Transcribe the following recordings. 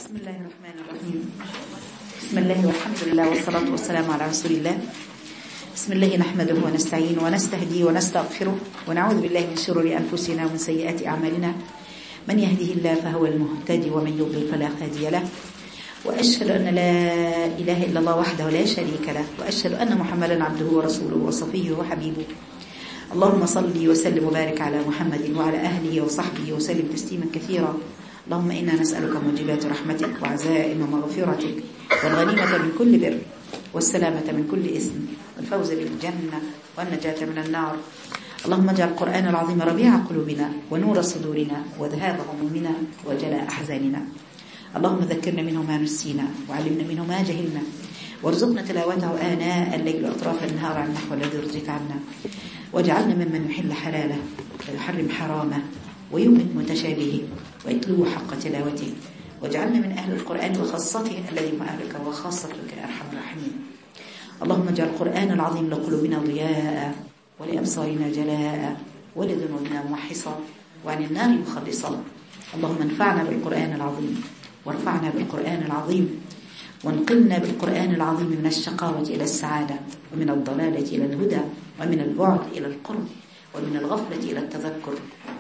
بسم الله الرحمن الرحيم بسم الله والحمد لله والصلاة والسلام على رسول الله بسم الله نحمده ونستعين ونستهدي ونستغفره ونعوذ بالله من شرور أنفسنا ومن سيئات أعمالنا من يهده الله فهو المهتدي ومن يضلل فلا هادي له وأشهد أن لا إله إلا الله وحده لا شريك له وأشهد أن محمدا عبده ورسوله وصفيه وحبيبه اللهم صل وسلم وبارك على محمد وعلى أهله وصحبه وسلم تسليما كثيرا اللهم إنا نسألك موجبات رحمتك وعزائم مغفرتك والغنيمة من كل بر والسلامة من كل إثم والفوز بالجنة والنجاة من النار اللهم اجعل القرآن العظيم ربيع قلوبنا ونور صدورنا وذهاب همومنا وجلاء أحزاننا اللهم ذكرنا منه ما نسينا وعلمنا منه ما جهلنا وارزقنا تلاوته آناء الليل وأطراف النهار على النحو الذي يرضيك عنا واجعلنا ممن يحل حلاله ويحرم حرامه ويؤمن متشابهه ويتلوه حق تلاوته واجعلنا من أهل القرآن وخاصته الذي هم أهلك وخاصتك يا أرحم الراحمين اللهم اجعل القرآن العظيم لقلوبنا ضياء ولأبصارنا جلاء ولذنوبنا موحصا وعن النار مخلصا اللهم انفعنا بالقرآن العظيم وارفعنا بالقرآن العظيم وانقلنا بالقرآن العظيم من الشقاوة إلى السعادة ومن الضلالة إلى الهدى ومن البعد إلى القرب ومن الغفلة إلى التذكر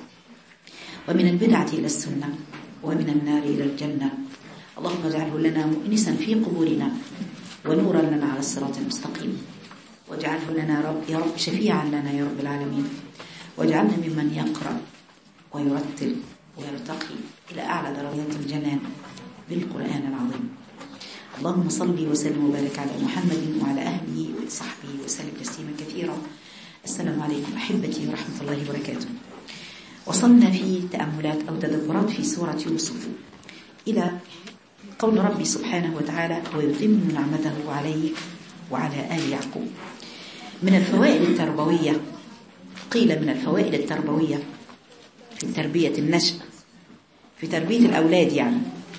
ومن البدعة إلى السنة ومن النار إلى الجنة اللهم اجعله لنا مؤنسا في قبورنا ونورا لنا على الصراط المستقيم واجعله لنا رب يا رب شفيعا لنا يا رب العالمين واجعلنا ممن يقرأ ويرتل ويرتقي إلى أعلى درجات الجنان بالقرآن العظيم اللهم صل وسلم وبارك على محمد وعلى أهله وصحبه وسلم تسليما كثيرا السلام عليكم أحبتي ورحمة الله وبركاته وصلنا في تأملات أو تدبرات في سورة يوسف إلى قول ربي سبحانه وتعالى ويتم نعمته عليك وعلى آل يعقوب من الفوائد التربوية قيل من الفوائد التربوية في تربية النشأ في تربية الأولاد يعني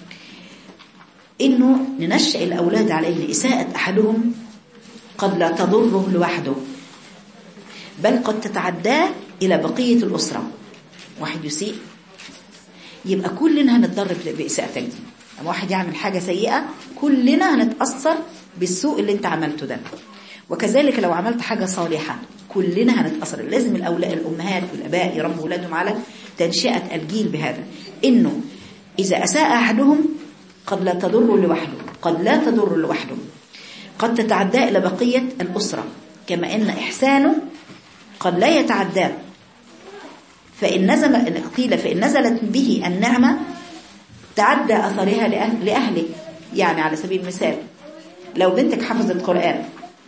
إنه ننشأ الأولاد على إن إساءة أحدهم قد لا تضره لوحده بل قد تتعداه إلى بقية الأسرة واحد يسيء يبقى كلنا هنتضرر بإساءتك دي لما واحد يعمل حاجة سيئة كلنا هنتأثر بالسوء اللي انت عملته ده وكذلك لو عملت حاجة صالحة كلنا هنتأثر لازم الأولاء الأمهات والأباء يربوا أولادهم على تنشئة الجيل بهذا إنه إذا أساء أحدهم قد لا تضر لوحده قد لا تضر لوحده قد تتعدى إلى بقية الأسرة كما إن إحسانه قد لا يتعدى فإن نزل قيل فإن نزلت به النعمة تعدى أثرها لأهل لأهله يعني على سبيل المثال لو بنتك حفظت قرآن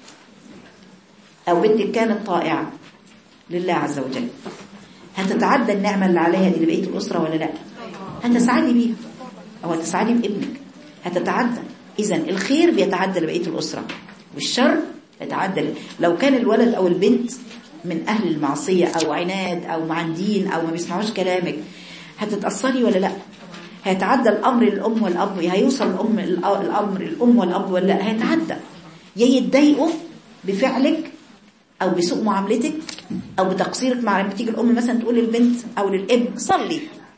أو بنتك كانت طائعة لله عز وجل هتتعدى النعمة اللي عليها دي لبقية الأسرة ولا لا هتسعدي بيها أو هتسعدي بابنك هتتعدى إذا الخير بيتعدى لبقية الأسرة والشر يتعدى لو كان الولد أو البنت من أهل المعصية أو عناد أو معندين أو ما بيسمعوش كلامك هتتأثري ولا لا هيتعدى الأمر للأم والأب هيوصل الأم الأمر الأم والأب ولا لا هيتعدى يا يتضايقوا بفعلك أو بسوء معاملتك أو بتقصيرك مع لما تيجي الأم مثلا تقول للبنت أو للابن صلي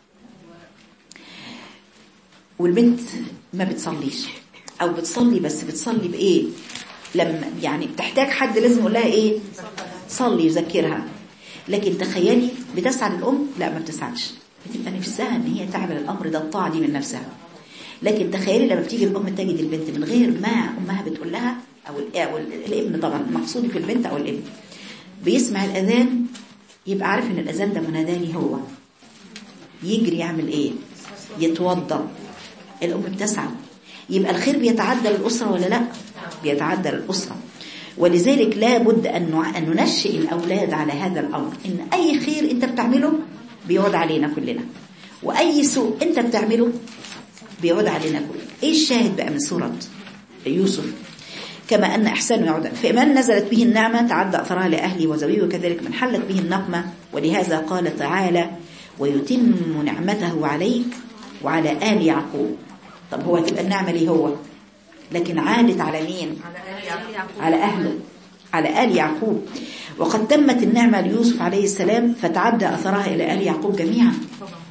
والبنت ما بتصليش أو بتصلي بس بتصلي بإيه لما يعني بتحتاج حد لازم يقول لها إيه صلي يذكرها لكن تخيلي بتسعد الأم لا ما بتسعدش بتبقى نفسها ان هي تعمل الأمر ده الطاعة دي من نفسها لكن تخيلي لما بتيجي الأم تجد البنت من غير ما أمها بتقول لها أو, أو الابن طبعا المقصود في البنت أو الابن بيسمع الأذان يبقى عارف ان الأذان ده مناداني هو يجري يعمل ايه يتوضا الأم بتسعد يبقى الخير بيتعدى للأسرة ولا لا بيتعدى للأسرة ولذلك لا بد أن ننشئ الأولاد على هذا الأمر إن أي خير أنت بتعمله بيعود علينا كلنا وأي سوء أنت بتعمله بيعود علينا كلنا إيه الشاهد بقى من سورة يوسف كما أن إحسانه يعود فمن نزلت به النعمة تعدى أثرها لأهلي وزويه وكذلك من حلت به النقمة ولهذا قال تعالى ويتم نعمته عليك وعلى آل يعقوب طب هو تبقى النعمة ليه هو لكن عادت على مين على أهله على آل يعقوب وقد تمت النعمة ليوسف عليه السلام فتعدى أثرها إلى آل يعقوب جميعا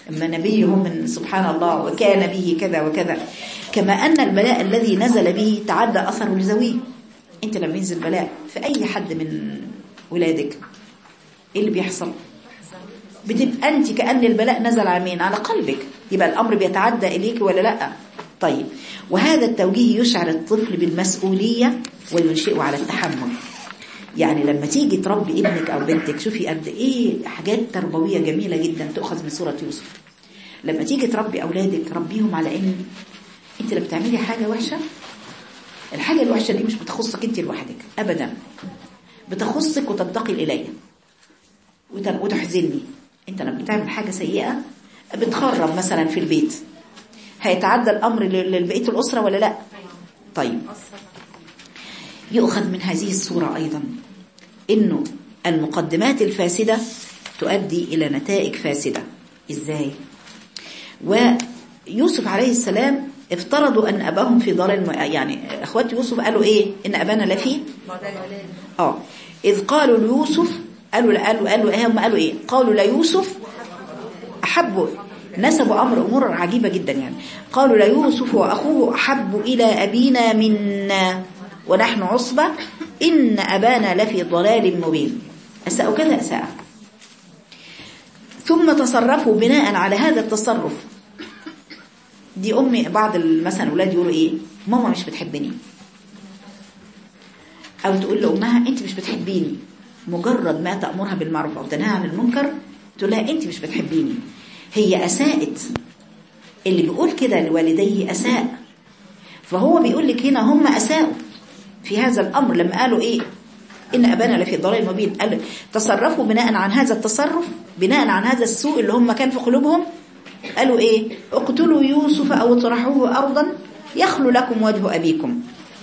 أما نبيهم من سبحان الله وكان به كذا وكذا كما أن البلاء الذي نزل به تعدى أثره لزويه أنت لما ينزل بلاء في أي حد من ولادك إيه اللي بيحصل بتبقى أنت كأن البلاء نزل على مين على قلبك يبقى الأمر بيتعدى إليك ولا لا طيب وهذا التوجيه يشعر الطفل بالمسؤولية وينشئه على التحمل يعني لما تيجي تربي ابنك أو بنتك شوفي قد إيه حاجات تربوية جميلة جدا تؤخذ من سورة يوسف لما تيجي تربي أولادك ربيهم على إن أنت لما بتعملي حاجة وحشة الحاجة الوحشة دي مش بتخصك أنت لوحدك أبدا بتخصك وتنتقل إلي وتحزني أنت لما بتعمل حاجة سيئة بتخرب مثلا في البيت هيتعدى الأمر لبقية الأسرة ولا لا طيب يؤخذ من هذه الصورة أيضا إنه المقدمات الفاسدة تؤدي إلى نتائج فاسدة إزاي ويوسف عليه السلام افترضوا أن أباهم في ضلال يعني أخوات يوسف قالوا إيه إن أبانا لفي آه إذ قالوا ليوسف قالوا قالوا قالوا إيه هم قالوا إيه قالوا ليوسف أحب نسبوا أمر أمور عجيبة جدا يعني قالوا ليوسف وأخوه أحب إلى أبينا منا ونحن عصبة إن أبانا لفي ضلال مبين أساءوا كذا أساء ثم تصرفوا بناء على هذا التصرف دي أمي بعض مثلا الأولاد يقولوا إيه ماما مش بتحبني أو تقول لأمها أنت مش بتحبيني مجرد ما تأمرها بالمعروف أو تنهى عن المنكر تقول لها أنت مش بتحبيني هي أساءت اللي بيقول كده لوالديه أساء فهو بيقول لك هنا هم أساءوا في هذا الأمر لما قالوا إيه إن أبانا لفي ضلال مبين قال تصرفوا بناء عن هذا التصرف بناء عن هذا السوء اللي هم كان في قلوبهم قالوا إيه اقتلوا يوسف أو اطرحوه أرضا يخلو لكم وجه أبيكم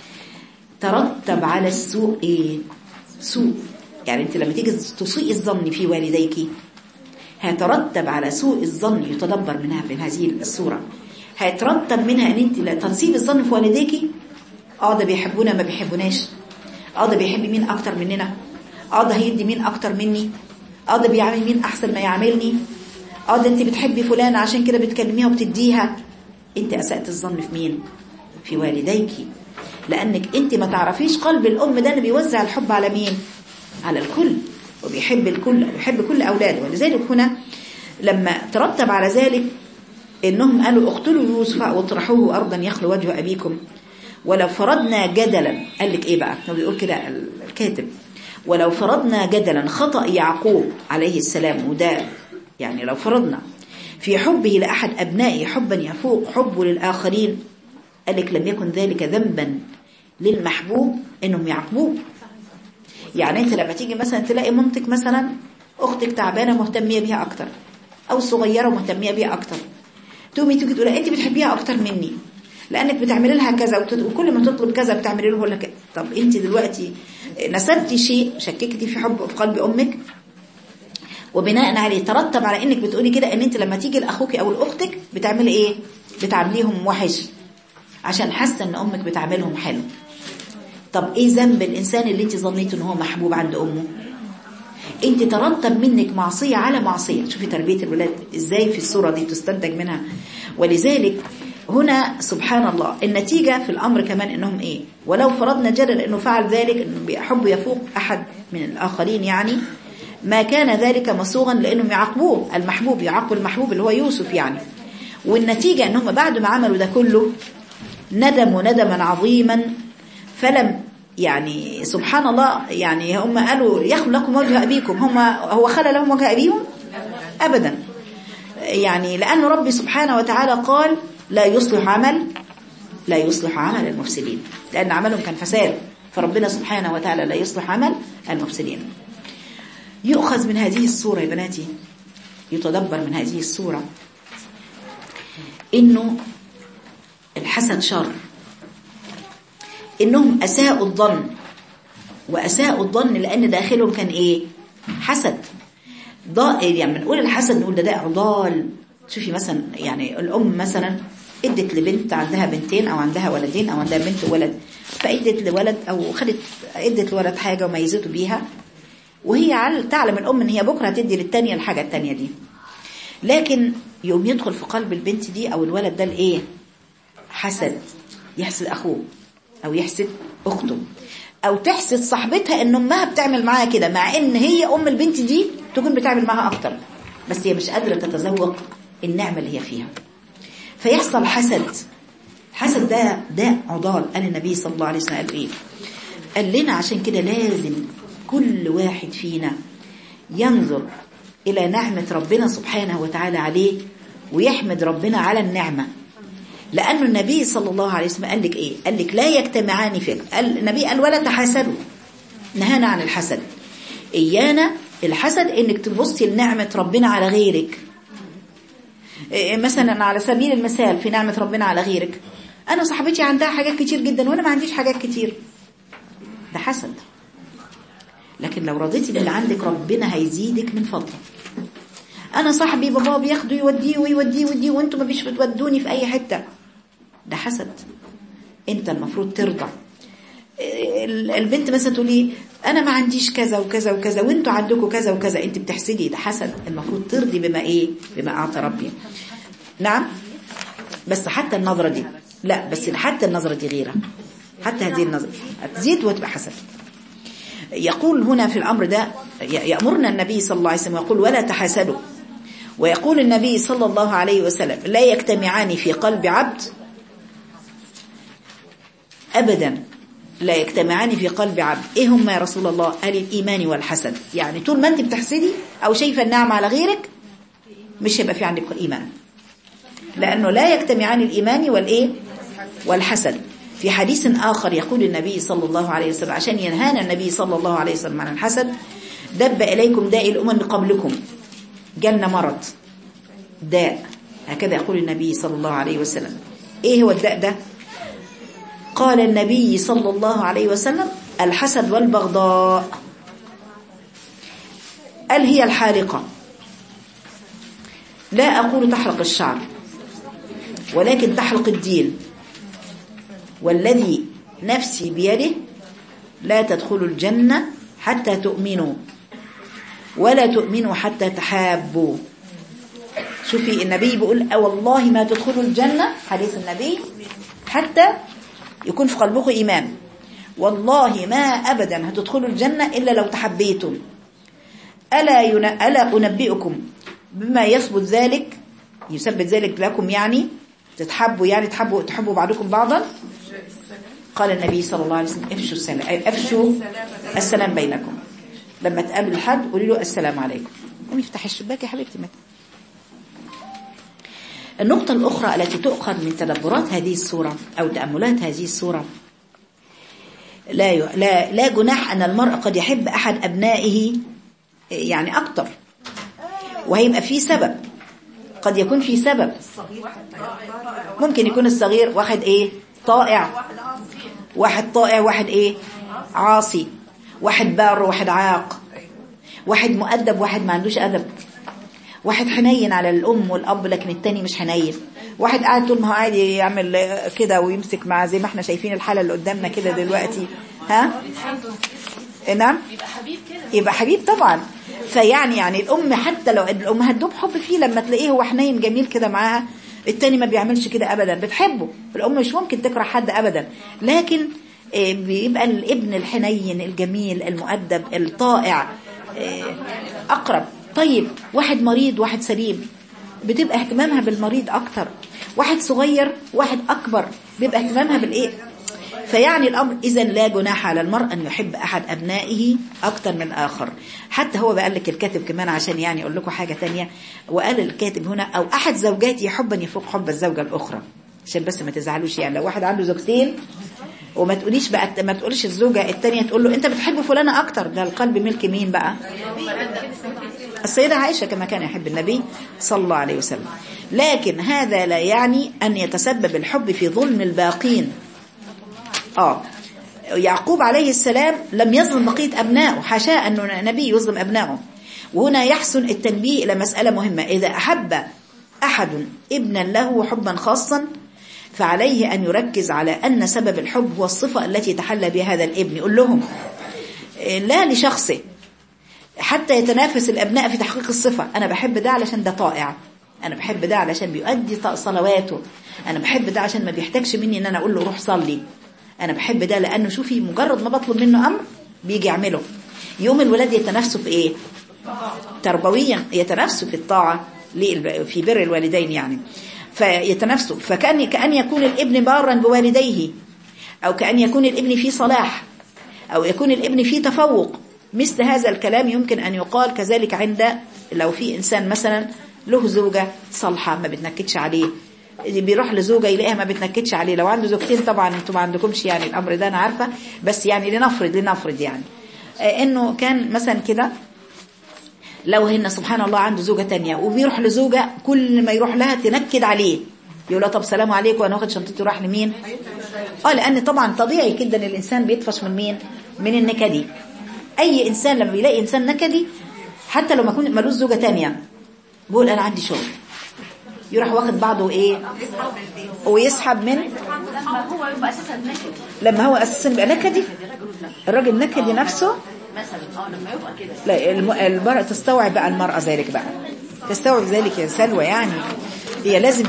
ترتب على السوء إيه سوء يعني أنت لما تيجي تسيء الظن في والديك هيترتب على سوء الظن يتدبر منها في هذه الصورة هيترتب منها ان انت لا تنسيب الظن في والديكي اه ده بيحبونا ما بيحبوناش اه ده بيحب مين اكتر مننا اه ده هيدي مين اكتر مني اه ده بيعمل مين احسن ما يعملني اه ده انت بتحبي فلان عشان كده بتكلميها وبتديها انت اسأت الظن في مين في والديكي لانك انت ما تعرفيش قلب الام ده اللي بيوزع الحب على مين على الكل وبيحب الكل ويحب كل أولاده ولذلك هنا لما ترتب على ذلك إنهم قالوا اقتلوا يوسف واطرحوه أرضا يخلو وجه أبيكم ولو فرضنا جدلا قال لك إيه بقى هو بيقول كده الكاتب ولو فرضنا جدلا خطأ يعقوب عليه السلام وده يعني لو فرضنا في حبه لأحد أبنائه حبا يفوق حبه للآخرين قال لك لم يكن ذلك ذنبا للمحبوب إنهم يعقبوه يعني انت لما تيجي مثلا تلاقي مامتك مثلا اختك تعبانه مهتميه بيها اكتر او صغيره مهتميه بيها اكتر تقومي تيجي تقول انت بتحبيها اكتر مني لانك بتعملي لها كذا وكل ما تطلب كذا بتعملي له ولا كذا طب انت دلوقتي نسبتي شيء شككتي في حب في قلب امك وبناء عليه ترتب على انك بتقولي كده ان انت لما تيجي لاخوك او لاختك بتعملي ايه بتعامليهم وحش عشان حاسه ان امك بتعاملهم حلو طب ايه ذنب الانسان اللي انت ظنيته ان هو محبوب عند امه انت ترتب منك معصية على معصية شوفي تربية الولاد ازاي في الصورة دي تستنتج منها ولذلك هنا سبحان الله النتيجة في الامر كمان انهم ايه ولو فرضنا جدل انه فعل ذلك انه بيحب يفوق احد من الاخرين يعني ما كان ذلك مسوغا لانهم يعاقبوه المحبوب يعاقبوا المحبوب اللي هو يوسف يعني والنتيجة انهم بعد ما عملوا ده كله ندموا ندما عظيما فلم يعني سبحان الله يعني هم قالوا يخلو لكم وجه أبيكم هم هو خلى لهم وجه أبيهم أبدا يعني لأن ربي سبحانه وتعالى قال لا يصلح عمل لا يصلح عمل المفسدين لأن عملهم كان فساد فربنا سبحانه وتعالى لا يصلح عمل المفسدين يؤخذ من هذه الصورة يا بناتي يتدبر من هذه الصورة إنه الحسد شر إنهم أساءوا الظن وأساءوا الظن لأن داخلهم كان إيه حسد ضائل يعني بنقول الحسد نقول ده ده ضال شوفي مثلا يعني الأم مثلا ادت لبنت عندها بنتين أو عندها ولدين أو عندها بنت وولد فادت لولد أو خدت ادت لولد حاجة وميزته بيها وهي تعلم الأم إن هي بكرة تدي للتانية الحاجة التانية دي لكن يقوم يدخل في قلب البنت دي او الولد ده الايه حسد يحسد اخوه او يحسد اخته او تحسد صاحبتها ان امها بتعمل معاها كده مع ان هي ام البنت دي تكون بتعمل معاها اكتر بس هي مش قادرة تتذوق النعمة اللي هي فيها فيحصل حسد حسد ده ده عضال قال النبي صلى الله عليه وسلم قال ايه قال لنا عشان كده لازم كل واحد فينا ينظر إلى نعمة ربنا سبحانه وتعالى عليه ويحمد ربنا على النعمة لأن النبي صلى الله عليه وسلم قال لك إيه قال لك لا يجتمعان فيك قال النبي قال ولا تحاسدوا نهانا عن الحسد إيانا الحسد إنك تبصي لنعمة ربنا على غيرك إيه مثلا على سبيل المثال في نعمة ربنا على غيرك أنا صاحبتي عندها حاجات كتير جدا وأنا ما عنديش حاجات كتير ده حسد لكن لو رضيتي باللي عندك ربنا هيزيدك من فضله انا صاحبي بابا بياخده يوديه ويوديه ويوديه وانتم ما بيش بتودوني في اي حته ده حسد انت المفروض ترضى البنت مثلا تقولي انا ما عنديش كذا وكذا وكذا وانتوا عندكم كذا وكذا انت بتحسدي ده حسد المفروض ترضي بما ايه بما اعطى ربي نعم بس حتى النظره دي لا بس حتى النظره دي غيره حتى هذه النظره هتزيد وتبقى حسد يقول هنا في الأمر ده يأمرنا النبي صلى الله عليه وسلم ويقول ولا تحاسدوا ويقول النبي صلى الله عليه وسلم لا يجتمعان في قلب عبد أبدا لا يجتمعان في قلب عبد إيه هم يا رسول الله قال الإيمان والحسد يعني طول ما أنت بتحسدي أو شايفة النعمة على غيرك مش هيبقى في عندك إيمان لأنه لا يجتمعان الإيمان والإيه والحسد في حديث آخر يقول النبي صلى الله عليه وسلم عشان ينهانا النبي صلى الله عليه وسلم عن الحسد دب إليكم داء الأمم قبلكم جالنا مرض داء هكذا يقول النبي صلى الله عليه وسلم إيه هو الداء ده قال النبي صلى الله عليه وسلم الحسد والبغضاء قال هي الحالقة لا أقول تحرق الشعر ولكن تحرق الدين والذي نفسي بيده لا تدخلوا الجنة حتى تؤمنوا ولا تؤمنوا حتى تحابوا شوفي النبي بيقول والله ما تدخلوا الجنة حديث النبي حتى يكون في قلبكم إيمان والله ما أبدا هتدخلوا الجنة إلا لو تحبيتم ألا, ين... ألا أنبئكم بما يثبت ذلك يثبت ذلك لكم يعني تتحبوا يعني تحبوا تحبوا بعضكم بعضا قال النبي صلى الله عليه وسلم افشوا السلام افشوا السلام بينكم لما تقابل حد قولي له السلام عليكم قومي افتحي الشباك يا حبيبتي متى النقطة الأخرى التي تؤخذ من تدبرات هذه السورة أو تأملات هذه السورة لا ي... لا لا جناح أن المرء قد يحب أحد أبنائه يعني أكتر وهيبقى في سبب قد يكون في سبب ممكن يكون الصغير واحد ايه طائع واحد طائع واحد ايه عاصي واحد بار واحد عاق واحد مؤدب واحد ما عندوش أدب واحد حنين على الأم والأب لكن التاني مش حنين واحد قاعد طول ما هو قاعد يعمل كده ويمسك مع زي ما احنا شايفين الحالة اللي قدامنا كده دلوقتي ها نعم يبقى حبيب كده يبقى حبيب طبعا فيعني يعني الأم حتى لو الأم هتدوب حب فيه لما تلاقيه هو حنين جميل كده معاها التاني ما بيعملش كده أبدا بتحبه الأم مش ممكن تكره حد أبدا لكن بيبقى الابن الحنين الجميل المؤدب الطائع أقرب طيب واحد مريض واحد سليم بتبقى اهتمامها بالمريض أكتر واحد صغير واحد أكبر بيبقى اهتمامها بالإيه فيعني الأمر إذا لا جناح على المرء أن يحب أحد أبنائه أكتر من آخر حتى هو بقى لك الكاتب كمان عشان يعني أقول لكم حاجة تانية وقال الكاتب هنا أو أحد زوجاتي حبا يفوق حب الزوجة الأخرى عشان بس ما تزعلوش يعني لو واحد عنده زوجتين وما تقوليش بقى ما تقولش الزوجة التانية تقول له أنت بتحب فلانة أكتر ده القلب ملك مين بقى السيدة عائشة كما كان يحب النبي صلى الله عليه وسلم لكن هذا لا يعني أن يتسبب الحب في ظلم الباقين آه يعقوب عليه السلام لم يظلم بقية أبنائه حاشاه أنه نبي يظلم أبنائه وهنا يحسن التنبيه إلى مسألة مهمة إذا أحب أحد ابنا له حبا خاصا فعليه أن يركز على أن سبب الحب هو الصفة التي تحلى بها هذا الابن يقول لهم لا لشخصه حتى يتنافس الأبناء في تحقيق الصفة أنا بحب ده علشان ده طائع انا بحب ده علشان بيؤدي صلواته انا بحب ده عشان ما بيحتاجش مني ان انا اقول له روح صلي انا بحب ده لانه شوفي مجرد ما بطلب منه امر بيجي يعمله يوم الولاد يتنافسوا في ايه تربويا يتنافسوا في الطاعه في بر الوالدين يعني فيتنافسوا فكأن كأن يكون الابن بارا بوالديه أو كأن يكون الابن في صلاح أو يكون الابن في تفوق مثل هذا الكلام يمكن أن يقال كذلك عند لو في إنسان مثلا له زوجة صالحة ما بتنكدش عليه بيروح لزوجة يلاقيها ما بتنكدش عليه لو عنده زوجتين طبعا انتوا ما عندكمش يعني الأمر ده أنا عارفة بس يعني لنفرض لنفرض يعني انه كان مثلا كده لو هن سبحان الله عنده زوجة تانية وبيروح لزوجة كل ما يروح لها تنكد عليه يقول لها طب سلام عليكم وانا واخد شنطتي وراح لمين اه لان طبعا طبيعي جدا الانسان بيطفش من مين من النكدي اي انسان لما بيلاقي انسان نكدي حتى لو ما يكون ملوش زوجة تانية بيقول انا عندي شغل يروح واخد بعضه ايه ويسحب من لما هو يبقى اساسا نكد لما هو اساسا يبقى نكدي الراجل نكدي نفسه مثلا اه لما يبقى كده لا الم- المرأة تستوعب بقى المرأة ذلك بقى تستوعب ذلك يا سلوى يعني هي لازم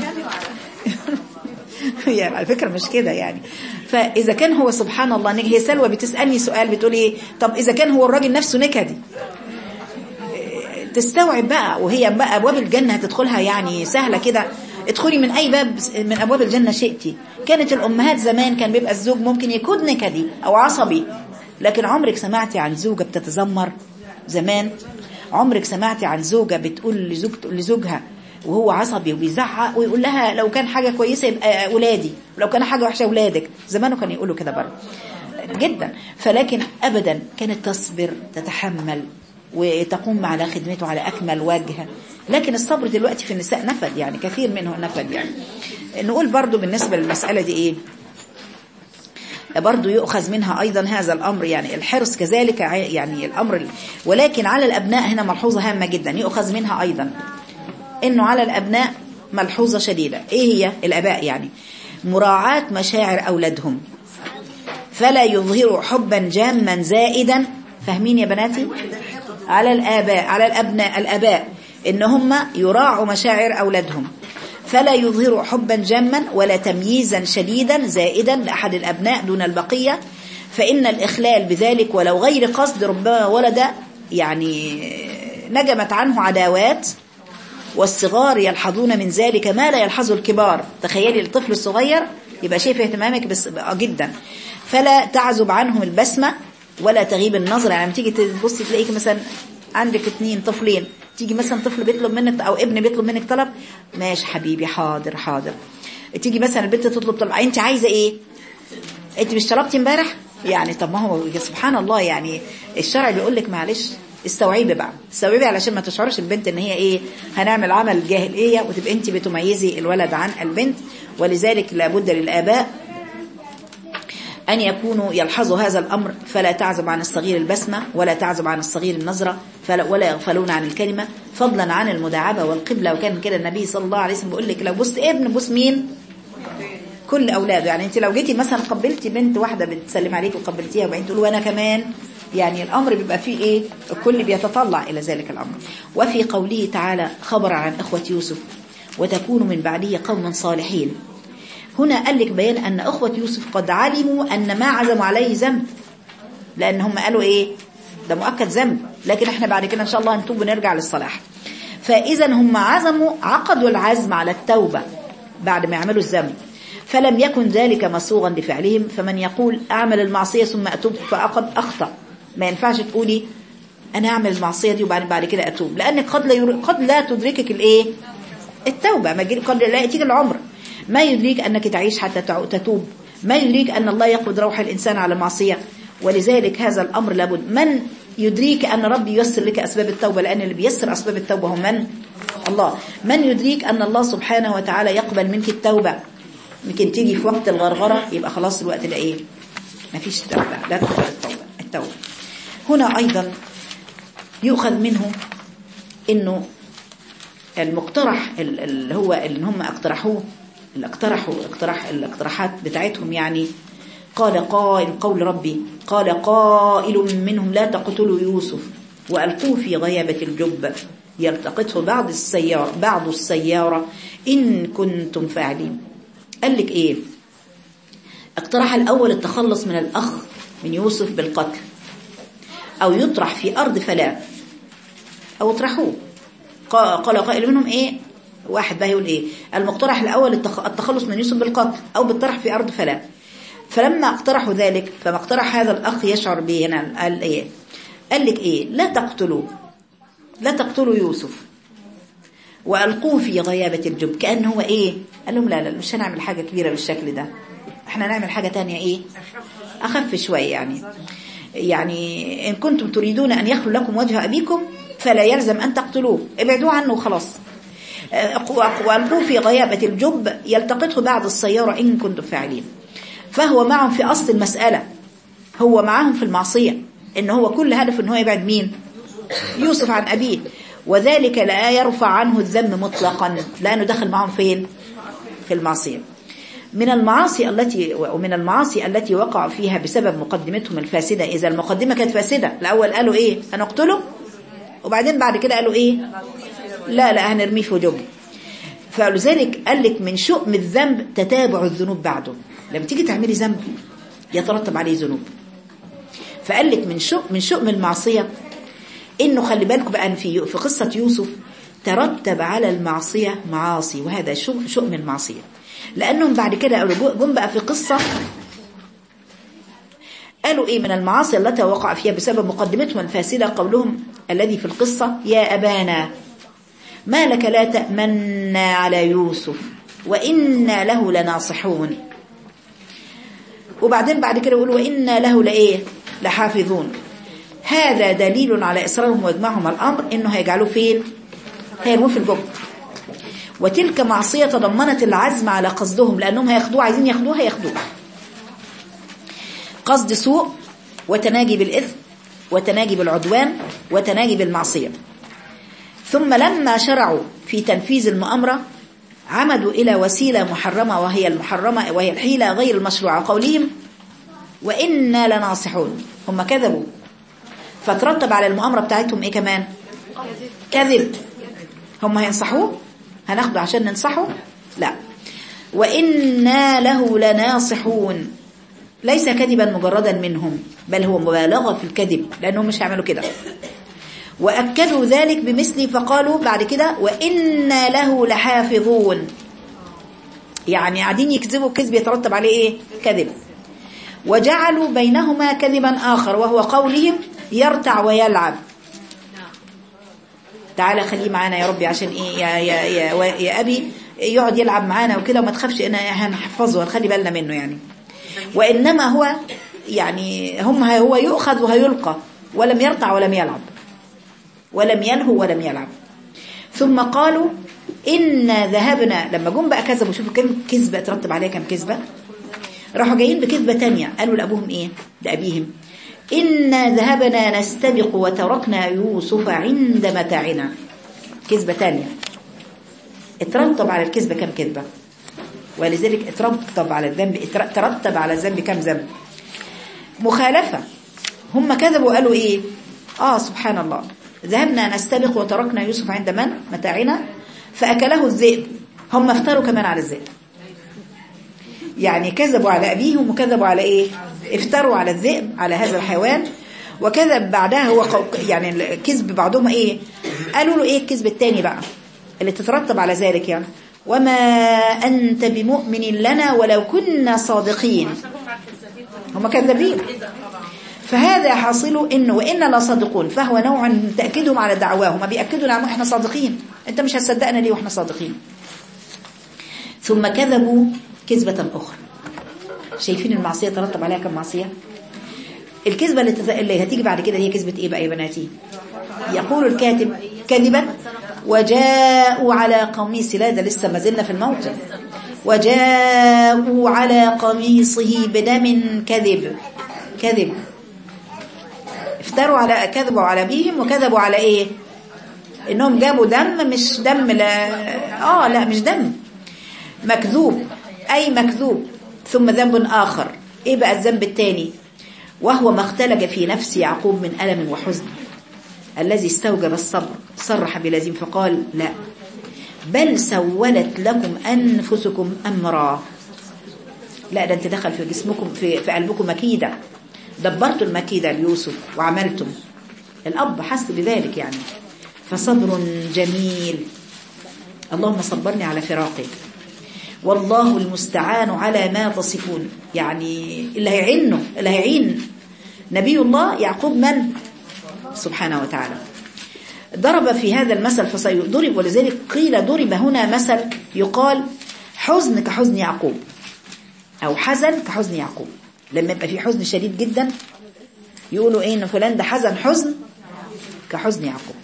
هي على فكرة مش كده يعني فإذا كان هو سبحان الله نك- هي سلوى بتسألني سؤال بتقول إيه طب إذا كان هو الراجل نفسه نكدي إيه، تستوعب بقى وهي بقى أبواب الجنة هتدخلها يعني سهلة كده ادخلي من أي باب من أبواب الجنة شئتي كانت الأمهات زمان كان بيبقى الزوج ممكن يكون نكدي أو عصبي لكن عمرك سمعتي عن زوجة بتتذمر زمان عمرك سمعتي عن زوجة بتقول لزوجت لزوجها وهو عصبي وبيزعق ويقول لها لو كان حاجة كويسة يبقى ولادي ولو كان حاجة وحشة ولادك زمانه كانوا يقولوا كده برضه جدا فلكن أبدا كانت تصبر تتحمل وتقوم على خدمته على أكمل وجه لكن الصبر دلوقتي في النساء نفد يعني كثير منه نفد يعني نقول برضو بالنسبة للمسألة دي إيه برضو يؤخذ منها أيضا هذا الأمر يعني الحرص كذلك ع- يعني الأمر ولكن على الأبناء هنا ملحوظة هامة جدا يؤخذ منها أيضا إنه على الأبناء ملحوظة شديدة إيه هي الأباء يعني مراعاة مشاعر أولادهم فلا يظهروا حبا جاما زائدا فاهمين يا بناتي على الآباء على الأبناء الأباء إن هم يراعوا مشاعر أولادهم فلا يظهروا حبا جاما ولا تمييزا شديدا زائدا لأحد الأبناء دون البقية فإن الإخلال بذلك ولو غير قصد ربما ولد يعني نجمت عنه عداوات والصغار يلحظون من ذلك ما لا يلحظه الكبار تخيلي الطفل الصغير يبقى شايف اهتمامك بس جدا فلا تعزب عنهم البسمة ولا تغيب النظر يعني لما تيجي تبصي تلاقيك مثلا عندك اتنين طفلين تيجي مثلا طفل بيطلب منك او ابن بيطلب منك طلب ماشي حبيبي حاضر حاضر تيجي مثلا البنت تطلب طلب انت عايزه ايه انت مش طلبتي امبارح يعني طب ما هو سبحان الله يعني الشرع بيقول لك معلش استوعبي بقى استوعبي علشان ما تشعرش البنت ان هي ايه هنعمل عمل جاهليه وتبقى انت بتميزي الولد عن البنت ولذلك لابد للاباء أن يكونوا يلحظوا هذا الأمر فلا تعزب عن الصغير البسمة ولا تعزب عن الصغير النظرة فلا ولا يغفلون عن الكلمة فضلا عن المداعبة والقبلة وكان كده النبي صلى الله عليه وسلم بيقول لك لو بص ابن بص مين كل أولاده يعني أنت لو جيتي مثلا قبلتي بنت واحدة بتسلم عليك وقبلتيها وبعدين تقول وأنا كمان يعني الأمر بيبقى فيه إيه الكل بيتطلع إلى ذلك الأمر وفي قوله تعالى خبر عن إخوة يوسف وتكون من بعده قوما صالحين هنا قال لك بيان أن أخوة يوسف قد علموا أن ما عزموا عليه ذنب لأن هم قالوا إيه ده مؤكد ذنب لكن احنا بعد كده إن شاء الله هنتوب ونرجع للصلاح فإذا هم عزموا عقدوا العزم على التوبة بعد ما يعملوا الذنب فلم يكن ذلك مسوغا لفعلهم فمن يقول أعمل المعصية ثم أتوب فقد أخطأ ما ينفعش تقولي أنا أعمل المعصية دي وبعد بعد كده أتوب لأنك قد لا, ير... قد لا تدركك الإيه التوبة ما يجي- قد لا يأتيك العمر ما يدريك أنك تعيش حتى تع- تتوب ما يدريك أن الله يقبض روح الإنسان على معصية ولذلك هذا الأمر لابد من يدريك أن ربي ييسر لك أسباب التوبة لأن اللي بيسر أسباب التوبة هو من الله من يدريك أن الله سبحانه وتعالى يقبل منك التوبة يمكن تيجي في وقت الغرغرة يبقى خلاص الوقت ده إيه ما فيش توبة لا تقبل التوبة التوبة هنا أيضا يؤخذ منه إنه المقترح ال- اللي هو اللي هم اقترحوه اللي اقترحوا اقتراح الاقتراحات بتاعتهم يعني قال قائل قول ربي قال قائل منهم لا تقتلوا يوسف وألقوه في غيابة الجب يلتقطه بعض السيارة بعض السيارة إن كنتم فاعلين قال لك إيه اقترح الأول التخلص من الأخ من يوسف بالقتل أو يطرح في أرض فلا أو اطرحوه قا- قال قائل منهم إيه واحد بقى يقول إيه المقترح الأول التخ- التخلص من يوسف بالقتل أو بالطرح في أرض فلا فلما اقترحوا ذلك فما اقترح هذا الأخ يشعر به هنا قال إيه قال لك إيه لا تقتلوا لا تقتلوا يوسف وألقوه في غيابة الجب كأن هو إيه قال لهم لا لا مش هنعمل حاجة كبيرة بالشكل ده احنا نعمل حاجة تانية إيه أخف شوية يعني يعني إن كنتم تريدون أن يخلو لكم وجه أبيكم فلا يلزم أن تقتلوه ابعدوا عنه وخلاص وألقوه في غيابة الجب يلتقطه بعد السيارة إن كنتم فاعلين فهو معهم في أصل المسألة هو معهم في المعصية إن هو كل هدف إن هو يبعد مين يوسف عن أبيه وذلك لا يرفع عنه الذنب مطلقا لأنه دخل معهم فين في المعصية من المعاصي التي ومن المعاصي التي وقع فيها بسبب مقدمتهم الفاسدة إذا المقدمة كانت فاسدة الأول قالوا إيه هنقتله وبعدين بعد كده قالوا إيه لا لا هنرميه في جب فلذلك قال لك من شؤم الذنب تتابع الذنوب بعده لما تيجي تعملي ذنب يترتب عليه ذنوب فقال لك من شؤم من شؤم المعصية انه خلي بالكم بقى إن في في قصة يوسف ترتب على المعصية معاصي وهذا شؤم شؤم المعصية لانهم بعد كده قالوا جم بقى في قصة قالوا ايه من المعاصي التي وقع فيها بسبب مقدمتهم الفاسدة قولهم الذي في القصة يا أبانا ما لك لا تأمنا على يوسف وإنا له لناصحون وبعدين بعد كده يقولوا وإنا له لإيه لحافظون هذا دليل على إصرارهم وإجماعهم على الأمر إنه هيجعلوه فين هيرموه في الجب وتلك معصية تضمنت العزم على قصدهم لأنهم هياخدوه عايزين ياخدوه هياخدوه قصد سوء وتناجي بالإثم وتناجي بالعدوان وتناجي بالمعصية ثم لما شرعوا في تنفيذ المؤامرة عمدوا إلى وسيلة محرمة وهي المحرمة وهي الحيلة غير المشروعة قولهم وإنا لناصحون هم كذبوا فترتب على المؤامرة بتاعتهم إيه كمان كذب هم هينصحوه هناخده عشان ننصحه لا وإنا له لناصحون ليس كذبا مجردا منهم بل هو مبالغة في الكذب لأنهم مش هيعملوا كده وأكدوا ذلك بمثل فقالوا بعد كده وإنا له لحافظون يعني قاعدين يكذبوا كذب يترتب عليه إيه كذب وجعلوا بينهما كذبا آخر وهو قولهم يرتع ويلعب تعالى خليه معانا يا ربي عشان إيه يا, يا, يا, يا أبي يقعد يلعب معانا وكده وما تخافش إن هنحفظه ونخلي بالنا منه يعني وإنما هو يعني هم هو يؤخذ وهيلقى ولم يرتع ولم يلعب ولم يلهو ولم يلعب ثم قالوا إنا ذهبنا لما جم بقى كذبوا شوفوا كم كذبة ترتب عليها كم كذبة راحوا جايين بكذبة تانية قالوا لأبوهم إيه لأبيهم إنا ذهبنا نستبق وتركنا يوسف عند متاعنا كذبة تانية اترتب على الكذبة كم كذبة ولذلك اترتب على الذنب ترتب على الذنب كم ذنب مخالفة هم كذبوا قالوا ايه اه سبحان الله ذهبنا نستبق وتركنا يوسف عند من متاعنا فأكله الذئب هم افتروا كمان على الذئب يعني كذبوا على أبيهم وكذبوا على إيه افتروا على الذئب على هذا الحيوان وكذب بعدها هو يعني كذب بعضهم إيه قالوا له إيه الكذب التاني بقى اللي تترتب على ذلك يعني وما أنت بمؤمن لنا ولو كنا صادقين هم كذابين فهذا حاصل إنه وإنا لصادقون فهو نوع من تأكيدهم على دعواهم ما بيأكدوا لهم إحنا صادقين أنت مش هتصدقنا ليه وإحنا صادقين ثم كذبوا كذبة أخرى شايفين المعصية ترتب عليها كم معصية الكذبة اللي, تز... اللي هتيجي بعد كده هي كذبة إيه بقى يا بناتي يقول الكاتب كذبا وجاءوا على قميص لا ده لسه ما زلنا في الموت وجاءوا على قميصه بدم كذب كذب افتروا على كذبوا على ابيهم وكذبوا على ايه انهم جابوا دم مش دم لا اه لا مش دم مكذوب اي مكذوب ثم ذنب اخر ايه بقى الذنب الثاني وهو ما اختلج في نفس يعقوب من الم وحزن الذي استوجب الصبر صرح بلازم فقال لا بل سولت لكم أنفسكم أمرا لا ده انت دخل في جسمكم في, في قلبكم مكيدة دبرتوا المكيدة ليوسف وعملتم الأب حس بذلك يعني فصبر جميل اللهم صبرني على فراقك والله المستعان على ما تصفون يعني اللي هيعينه اللي هيعين نبي الله يعقوب من سبحانه وتعالى ضرب في هذا المثل فسيضرب ولذلك قيل ضرب هنا مثل يقال حزن كحزن يعقوب أو حزن كحزن يعقوب لما يبقى في حزن شديد جدا يقولوا ايه ان فلان ده حزن حزن كحزن يعقوب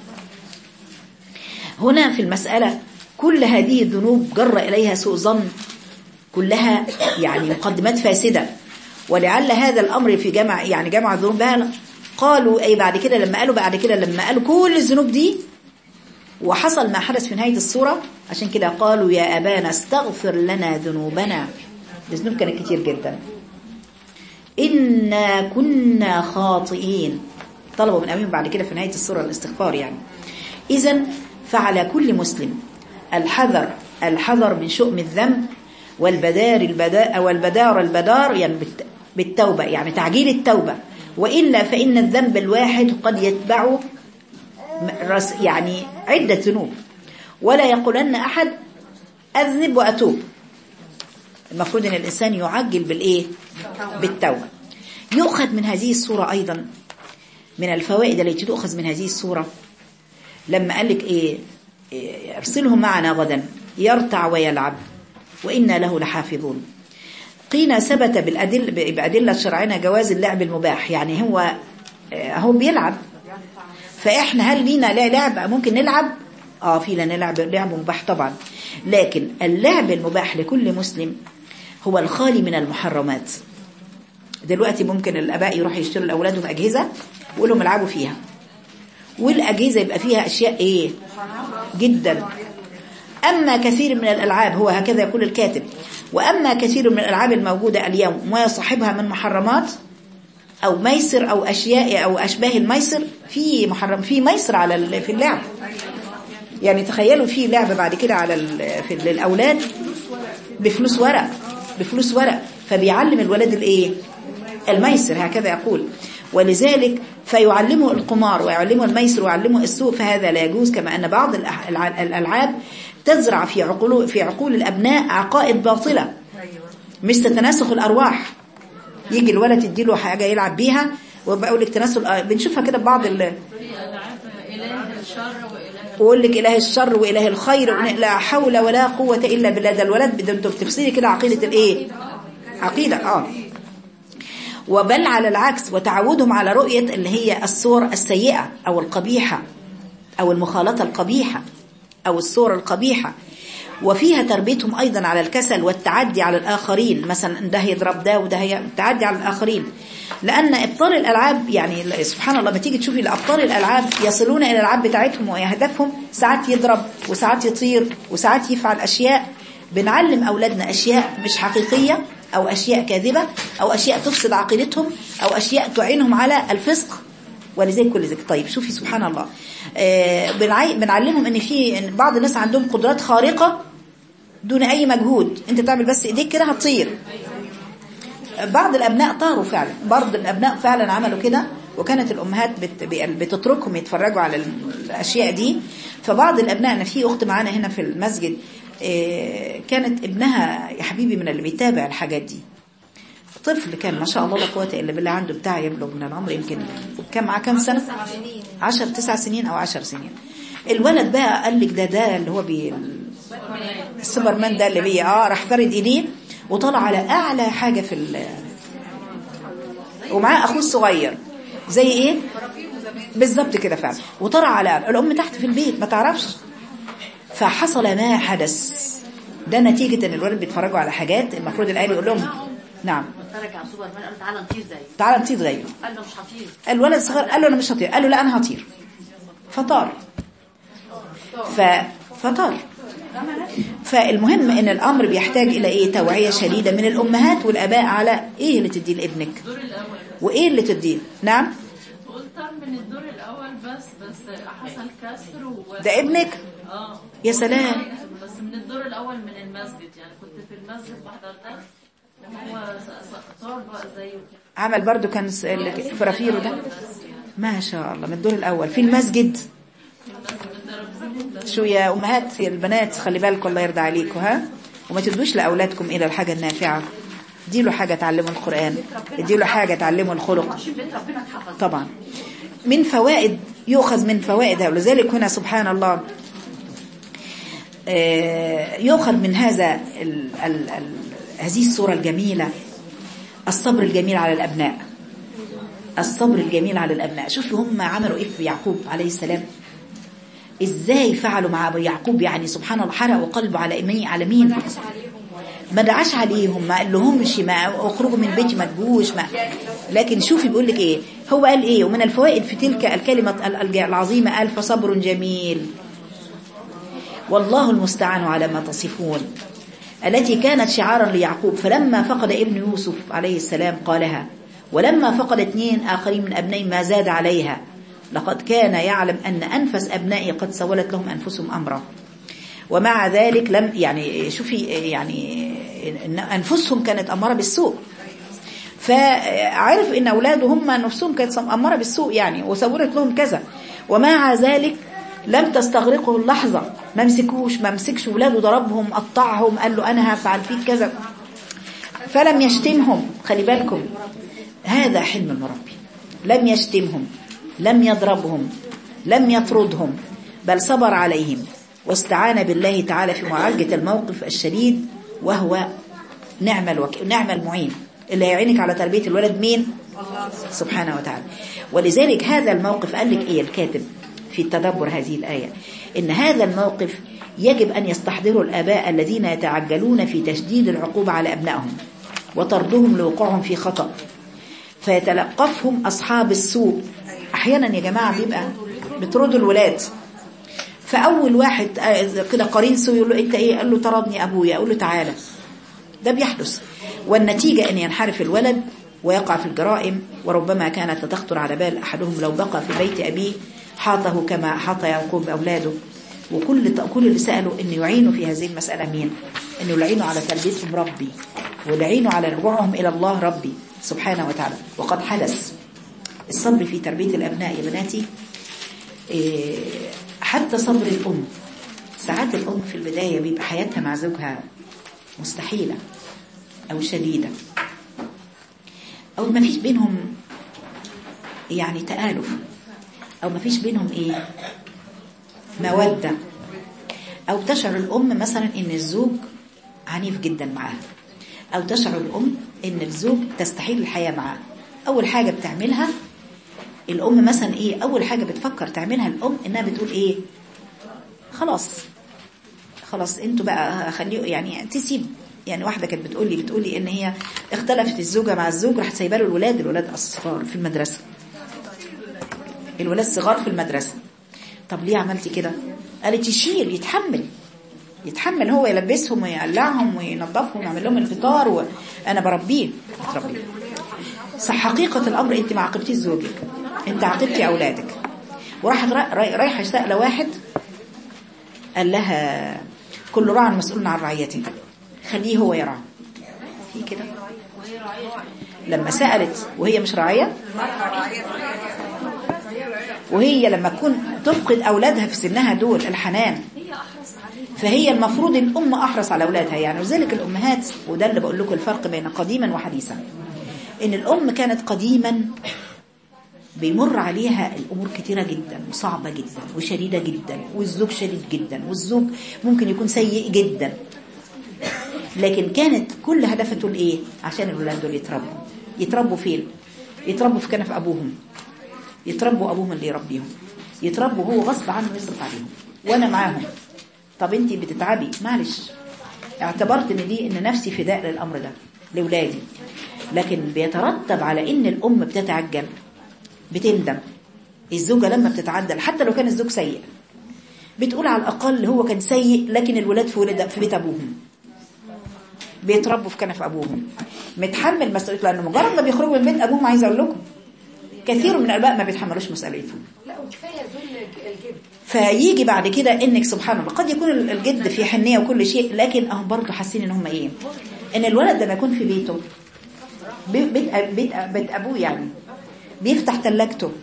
هنا في المسألة كل هذه الذنوب جر إليها سوء ظن كلها يعني مقدمات فاسدة ولعل هذا الأمر في جمع يعني جمع الذنوب بقى قالوا أي بعد كده لما قالوا بعد كده لما قالوا كل الذنوب دي وحصل ما حدث في نهاية السورة عشان كده قالوا يا أبانا استغفر لنا ذنوبنا الذنوب كانت كتير جدا إنا كنا خاطئين طلبوا من أمين بعد كده في نهاية السورة الاستغفار يعني إذا فعلى كل مسلم الحذر الحذر من شؤم الذنب والبدار البداء والبدار البدار يعني بالتوبة يعني تعجيل التوبة وإلا فإن الذنب الواحد قد يتبعه يعني عدة ذنوب ولا يقولن أحد أذنب وأتوب المفروض أن الإنسان يعجل بالإيه بالتوبة يؤخذ من هذه الصورة أيضا من الفوائد التي تؤخذ من هذه الصورة لما قال لك إيه ارسلهم معنا غدا يرتع ويلعب وإنا له لحافظون قيل ثبت بالأدل بأدلة شرعنا جواز اللعب المباح يعني هو هو بيلعب فإحنا هل لينا لا لعب ممكن نلعب آه في لنا لعب لعب مباح طبعا لكن اللعب المباح لكل مسلم هو الخالي من المحرمات دلوقتي ممكن الآباء يروحوا يشتروا لأولادهم أجهزة ويقول لهم العبوا فيها والأجهزة يبقى فيها أشياء إيه جدا أما كثير من الألعاب هو هكذا يقول الكاتب وأما كثير من الألعاب الموجودة اليوم وما يصاحبها من محرمات أو ميسر أو أشياء أو أشباه الميسر في محرم في ميسر على في اللعب يعني تخيلوا في لعبة بعد كده على في للأولاد بفلوس ورق بفلوس ورق فبيعلم الولاد الايه الميسر هكذا يقول ولذلك فيعلمه القمار ويعلمه الميسر ويعلمه السوء فهذا لا يجوز كما أن بعض الألعاب تزرع في عقول في عقول الأبناء عقائد باطلة مثل تناسخ الأرواح يجي الولد يديله حاجة يلعب بيها وبقول لك تناسخ بنشوفها كده بعض ال ويقول لك إله الشر وإله الخير لا حول ولا قوة إلا بالله ده الولد ده انتوا بتفصلي كده عقيدة الإيه عقيدة آه وبل على العكس وتعودهم على رؤية اللي هي الصور السيئة أو القبيحة أو المخالطة القبيحة أو الصور القبيحة وفيها تربيتهم أيضا على الكسل والتعدي على الآخرين مثلا ده يضرب ده وده التعدي على الآخرين لأن إبطال الألعاب يعني سبحان الله ما تيجي تشوفي لأبطال الألعاب يصلون إلى الألعاب بتاعتهم وهدفهم ساعات يضرب وساعات يطير وساعات يفعل أشياء بنعلم أولادنا أشياء مش حقيقية أو أشياء كاذبة أو أشياء تفسد عقيدتهم أو أشياء تعينهم على الفسق ولذلك كل ذلك طيب شوفي سبحان الله آه بنعلمهم ان في إن بعض الناس عندهم قدرات خارقة دون اي مجهود انت تعمل بس ايديك كده هتطير بعض الابناء طاروا فعلا بعض الابناء فعلا عملوا كده وكانت الامهات بت بتتركهم يتفرجوا على الاشياء دي فبعض الابناء انا في اخت معانا هنا في المسجد آه كانت ابنها يا حبيبي من اللي بيتابع الحاجات دي طفل كان ما شاء الله لا قوه الا بالله عنده بتاع يبلغ من العمر يمكن كم معاه كم سنه 10 9 سنين او 10 سنين الولد بقى قال لك ده ده اللي هو بي السوبرمان ده اللي بي اه راح فرد ايديه وطلع على اعلى حاجه في ال ومعاه اخوه الصغير زي ايه بالظبط كده فعلا وطلع على الام تحت في البيت ما تعرفش فحصل ما حدث ده نتيجه ان الولد بيتفرجوا على حاجات المفروض الاهل يقول لهم نعم اتفرج على سوبر مان قال تعالى نطير زيه تعالى نطير زيه قال له مش هطير الولد الصغير قال له انا مش هطير قال له لا انا هطير فطار ف فطار فالمهم ان الامر بيحتاج الى ايه توعيه شديده من الامهات والاباء على ايه اللي تديه لابنك وايه اللي تديه نعم قلت اختار من الدور الاول بس بس حصل كسر و ده ابنك اه يا سلام بس من الدور الاول من المسجد يعني كنت في المسجد بحضر درس وهو س- س- صار بقى زيه كده عمل برضو كان س- ال- فرافيرو ده بس يعني ما شاء الله من الدور الأول في المسجد شو يا أمهات يا البنات خلي بالكم الله يرضى عليكم ها وما تدوش لأولادكم إلى الحاجة النافعة اديله حاجة تعلمه القرآن اديله حاجة تعلمه الخلق بيت ربنا اتحفظ طبعا من فوائد يؤخذ من فوائدها ولذلك هنا سبحان الله آه، يؤخذ من هذا ال ال ال هذه الصورة الجميلة الصبر الجميل على الأبناء الصبر الجميل على الأبناء شوفوا هم عملوا إيه في يعقوب عليه السلام إزاي فعلوا مع أبو يعقوب يعني سبحان الله حرقوا قلبه على مين على مين ما دعاش عليهم ما قال لهمش ما اخرجوا من بيتي ما تجوش ما لكن شوفي بيقول لك ايه هو قال ايه ومن الفوائد في تلك الكلمة ال- العظيمة قال فصبر جميل والله المستعان على ما تصفون التي كانت شعارا ليعقوب فلما فقد ابن يوسف عليه السلام قالها ولما فقد اثنين آخرين من أبنائه ما زاد عليها لقد كان يعلم أن أنفس أبنائي قد سولت لهم أنفسهم أمرا ومع ذلك لم يعني شوفي يعني إن أنفسهم كانت أمارة بالسوء فعرف ان اولاده هم نفسهم كانت اماره بالسوء يعني وسولت لهم كذا ومع ذلك لم تستغرقه اللحظه ما مسكوش ما مسكش اولاده ضربهم قطعهم قال له انا هفعل فيك كذا فلم يشتمهم خلي بالكم هذا حلم المربي لم يشتمهم لم يضربهم لم يطردهم بل صبر عليهم واستعان بالله تعالى في معالجة الموقف الشديد وهو نعم الوك... نعم المعين اللي هيعينك على تربية الولد مين سبحانه وتعالى ولذلك هذا الموقف قال لك ايه الكاتب في تدبر هذه الآية إن هذا الموقف يجب أن يستحضروا الآباء الذين يتعجلون في تشديد العقوبة على أبنائهم وطردهم لوقوعهم في خطأ فيتلقفهم أصحاب السوء أحيانا يا جماعة بيبقى بتردوا الولاد فأول واحد آه، كده قرين سوء يقول له أنت إيه قال له طردني أبويا أقول له تعالى ده بيحدث والنتيجة أن ينحرف الولد ويقع في الجرائم وربما كانت لتخطر على بال أحدهم لو بقى في بيت أبيه حاطه كما حاط يعقوب أولاده وكل كل اللي سألوا أن يعينوا في هذه المسألة مين أن يعينوا على تربيتهم ربي ويعينوا على رجوعهم إلى الله ربي سبحانه وتعالى وقد حدث الصبر في تربية الأبناء يا بناتي إيه، حتى صبر الأم ساعات الأم في البداية بيبقى حياتها مع زوجها مستحيلة أو شديدة أو ما فيش بينهم يعني تآلف أو ما فيش بينهم إيه مودة أو تشعر الأم مثلا إن الزوج عنيف جدا معاها أو تشعر الأم إن الزوج تستحيل الحياة معاه أول حاجة بتعملها الأم مثلا إيه أول حاجة بتفكر تعملها الأم إنها بتقول إيه خلاص خلاص انتوا بقى خليه يعني تسيب يعني واحده كانت بتقول لي بتقول لي ان هي اختلفت الزوجه مع الزوج راحت سايبه له الولاد الولاد الصغار في المدرسه الولاد صغار في المدرسه طب ليه عملتي كده قالت يشيل يتحمل يتحمل هو يلبسهم ويقلعهم وينظفهم ويعمل لهم الفطار وانا بربيه بتربيه صح حقيقه الامر انت ما عاقبتيش زوجك انت عاقبتي اولادك وراحت را- را- رايحه سائله واحد قال لها كل راع مسؤول عن رعيته خليه هو يرعى في كده لما سألت وهي مش راعية وهي لما تكون تفقد أولادها في سنها دول الحنان فهي المفروض الأم أحرص على أولادها يعني وذلك الأمهات وده اللي بقول لكم الفرق بين قديما وحديثا إن الأم كانت قديما بيمر عليها الأمور كتيرة جدا وصعبة جدا وشديدة جدا والزوج شديد جدا والزوج ممكن يكون سيء جدا لكن كانت كل هدفها تقول ايه عشان الولاد دول يتربوا يتربوا فين يتربوا في كنف ابوهم يتربوا ابوهم اللي يربيهم يتربوا هو غصب عنه يصرف عليهم وانا معاهم طب انت بتتعبي معلش اعتبرت ان دي ان نفسي فداء للامر ده لاولادي لكن بيترتب على ان الام بتتعجل بتندم الزوجة لما بتتعدل حتى لو كان الزوج سيء بتقول على الأقل هو كان سيء لكن الولاد في ولد في بيت أبوهم بيتربوا في كنف أبوهم متحمل مسؤوليته لأنه مجرد ما بيخرجوا من بيت أبوهم عايز أقول لكم كثير من الاباء ما بيتحملوش مسؤوليتهم لا وكفايه ذل الجبن فيجي بعد كده انك سبحان الله قد يكون الجد في حنيه وكل شيء لكن اهم برضه حاسين ان هم ايه ان الولد لما يكون في بيته بي- بيت بيت بيت ابوه يعني بيفتح ثلاجته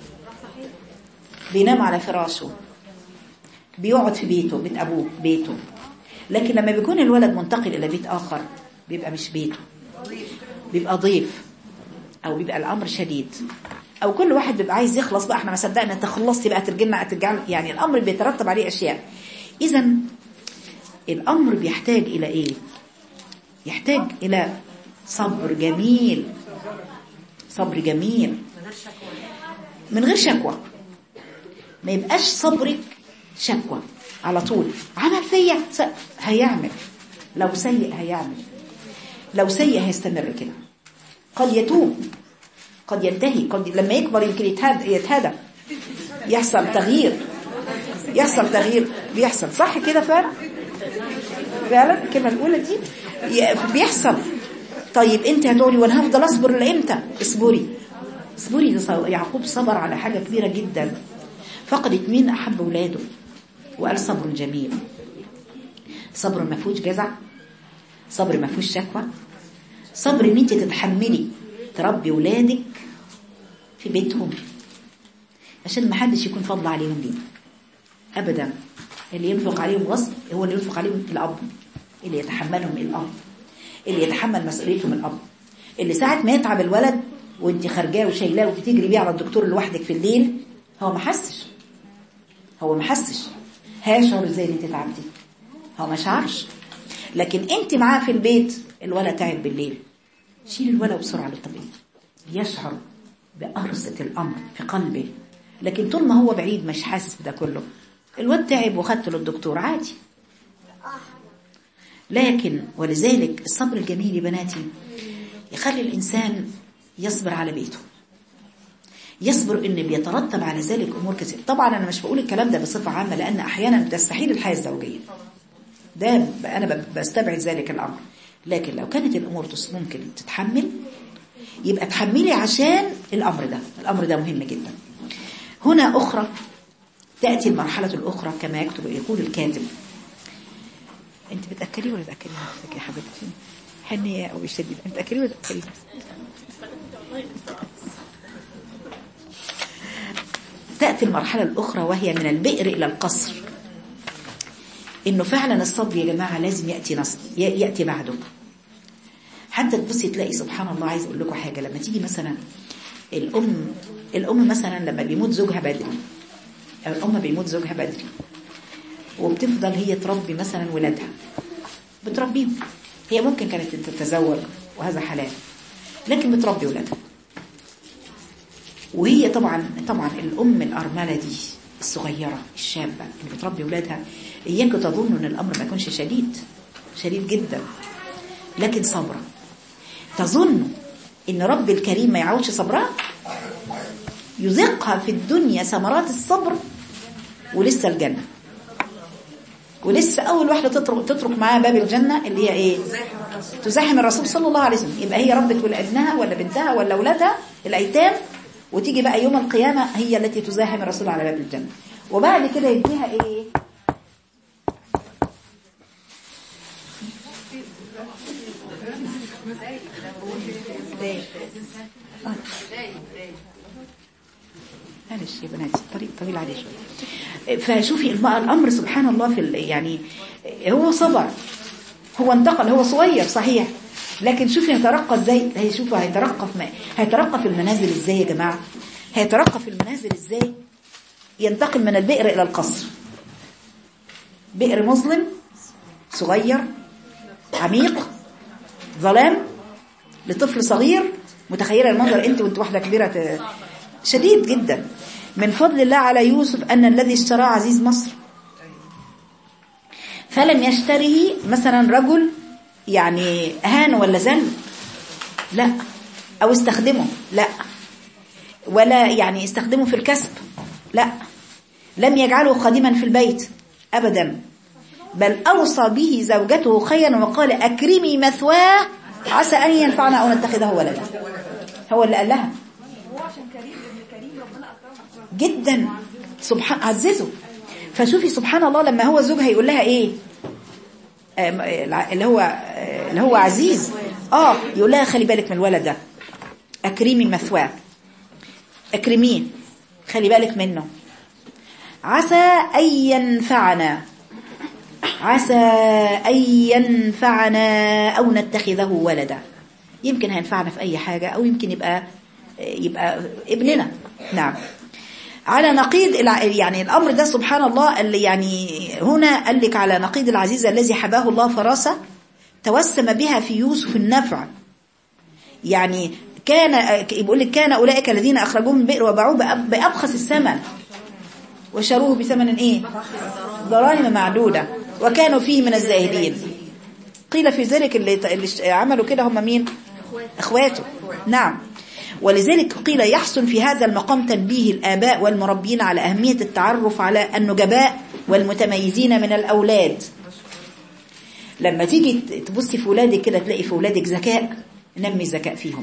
بينام على فراشه بيقعد في بيته بيت ابوه بيته لكن لما بيكون الولد منتقل الى بيت اخر بيبقى مش بيته بيبقى ضيف او بيبقى الامر شديد او كل واحد بيبقى عايز يخلص بقى احنا ما صدقنا انت خلصتي بقى ترجعنا ترجع يعني الامر بيترتب عليه اشياء اذا الامر بيحتاج الى ايه يحتاج الى صبر جميل صبر جميل من غير شكوى ما يبقاش صبرك شكوى على طول عمل فيا س- هيعمل لو سيء هيعمل لو سيء هيستمر كده قد يتوب قد ينتهي قد لما يكبر يمكن يتهد يتهدى يحصل تغيير يحصل تغيير بيحصل صح كده فعلا فعلا الكلمة الأولى دي ي- بيحصل طيب انت هتقولي وانا هفضل اصبر لامتى اصبري اصبري ده ص- يعقوب صبر على حاجة كبيرة جدا فقدت مين احب ولاده وقال صبر جميل صبر ما فيهوش جزع صبر ما فيهوش شكوى صبر ان انت تتحملي تربي ولادك في بيتهم عشان ما حدش يكون فضل عليهم دي ابدا اللي ينفق عليهم غصب هو اللي ينفق عليهم الاب اللي يتحملهم الاب اللي يتحمل مسؤوليتهم الاب اللي ساعه ما يتعب الولد وانت خارجاه وشايلاه وتجري بيه على الدكتور لوحدك في الليل هو ما حسش هو ما حسش هيشعر ازاي ان انت تعبتي هو ما شعرش لكن انت معاه في البيت الولد تعب بالليل شيل الولد بسرعه للطبيب يشعر بقرصة الأمر في قلبه لكن طول ما هو بعيد مش حاسس بده كله الواد تعب وخدته للدكتور عادي لكن ولذلك الصبر الجميل يا بناتي يخلي الإنسان يصبر على بيته يصبر ان بيترتب على ذلك امور كثيره طبعا انا مش بقول الكلام ده بصفه عامه لان احيانا تستحيل الحياه الزوجيه ده ب- انا ب- بستبعد ذلك الامر لكن لو كانت الامور تس- ممكن تتحمل يبقى تحملي عشان الامر ده الامر ده مهم جدا هنا اخرى تاتي المرحله الاخرى كما يكتب يقول الكاتب انت بتاكلي ولا تاكلي نفسك يا حبيبتي حنيه او بشديد انت تاكلي ولا تاكلي نفسك تأتي المرحلة الأخرى وهي من البئر إلى القصر إنه فعلا الصبر يا جماعة لازم يأتي نص ي- يأتي بعده حتى تبصي تلاقي سبحان الله عايز أقول لكم حاجة لما تيجي مثلا الأم الأم مثلا لما بيموت زوجها بدري أو الأم بيموت زوجها بدري وبتفضل هي تربي مثلا ولادها بتربيهم هي ممكن كانت تتزوج وهذا حلال لكن بتربي ولادها وهي طبعا طبعا الام الارمله دي الصغيره الشابه اللي بتربي ولادها اياك تظن ان الامر ما يكونش شديد شديد جدا لكن صبرا تظن ان رب الكريم ما يعودش صبرها يذيقها في الدنيا ثمرات الصبر ولسه الجنه ولسه اول واحده تترك تترك معاها باب الجنه اللي هي ايه تزاحم الرسول صلى الله عليه وسلم يبقى هي ربة ابنها ولا بنتها ولا اولادها الايتام وتيجي بقى يوم القيامه هي التي تزاحم الرسول على باب الجنه وبعد كده يديها ايه آه. معلش يا بناتي الطريق طويل عليه شويه فشوفي الم- الامر سبحان الله في ال- يعني هو صبر هو انتقل هو صغير صحيح لكن شوفي هيترقى ازاي هيشوفوا هيترقى في ما- هيترقى في المنازل ازاي يا جماعه هيترقى في المنازل ازاي ينتقل من البئر الى القصر بئر مظلم صغير عميق ظلام لطفل صغير متخيله المنظر انت وانت واحده كبيره ت- شديد جدا من فضل الله على يوسف ان الذي اشتراه عزيز مصر فلم يشتره مثلا رجل يعني هان ولا زل لا او استخدمه لا ولا يعني استخدمه في الكسب لا لم يجعله خادما في البيت ابدا بل اوصى به زوجته خيرا وقال اكرمي مثواه عسى ان ينفعنا او نتخذه ولدا هو اللي قال لها هو عشان كريم ابن جدا سبحان عززه فشوفي سبحان الله لما هو زوجها يقول لها ايه آم، آه، اللي هو آه، اللي هو عزيز اه يقول لها خلي بالك من الولد ده اكرمي مثواه اكرميه خلي بالك منه عسى ان ينفعنا عسى ان ينفعنا او نتخذه ولدا يمكن هينفعنا في اي حاجه او يمكن يبقى يبقى ابننا نعم على نقيض الع- يعني الأمر ده سبحان الله اللي يعني هنا قال لك على نقيض العزيز الذي حباه الله فراسة توسم بها في يوسف النفع يعني كان يقول لك كان أولئك الذين أخرجوه من بئر وباعوه بأب- بأبخس الثمن وشروه بثمن إيه ضرائم معدودة وكانوا فيه من الزاهدين قيل في ذلك اللي اللي عملوا كده هم مين اخواته نعم ولذلك قيل يحسن في هذا المقام تنبيه الآباء والمربين على أهمية التعرف على النجباء والمتميزين من الأولاد لما تيجي تبصي في ولادك كده تلاقي في ولادك ذكاء نمي الذكاء فيهم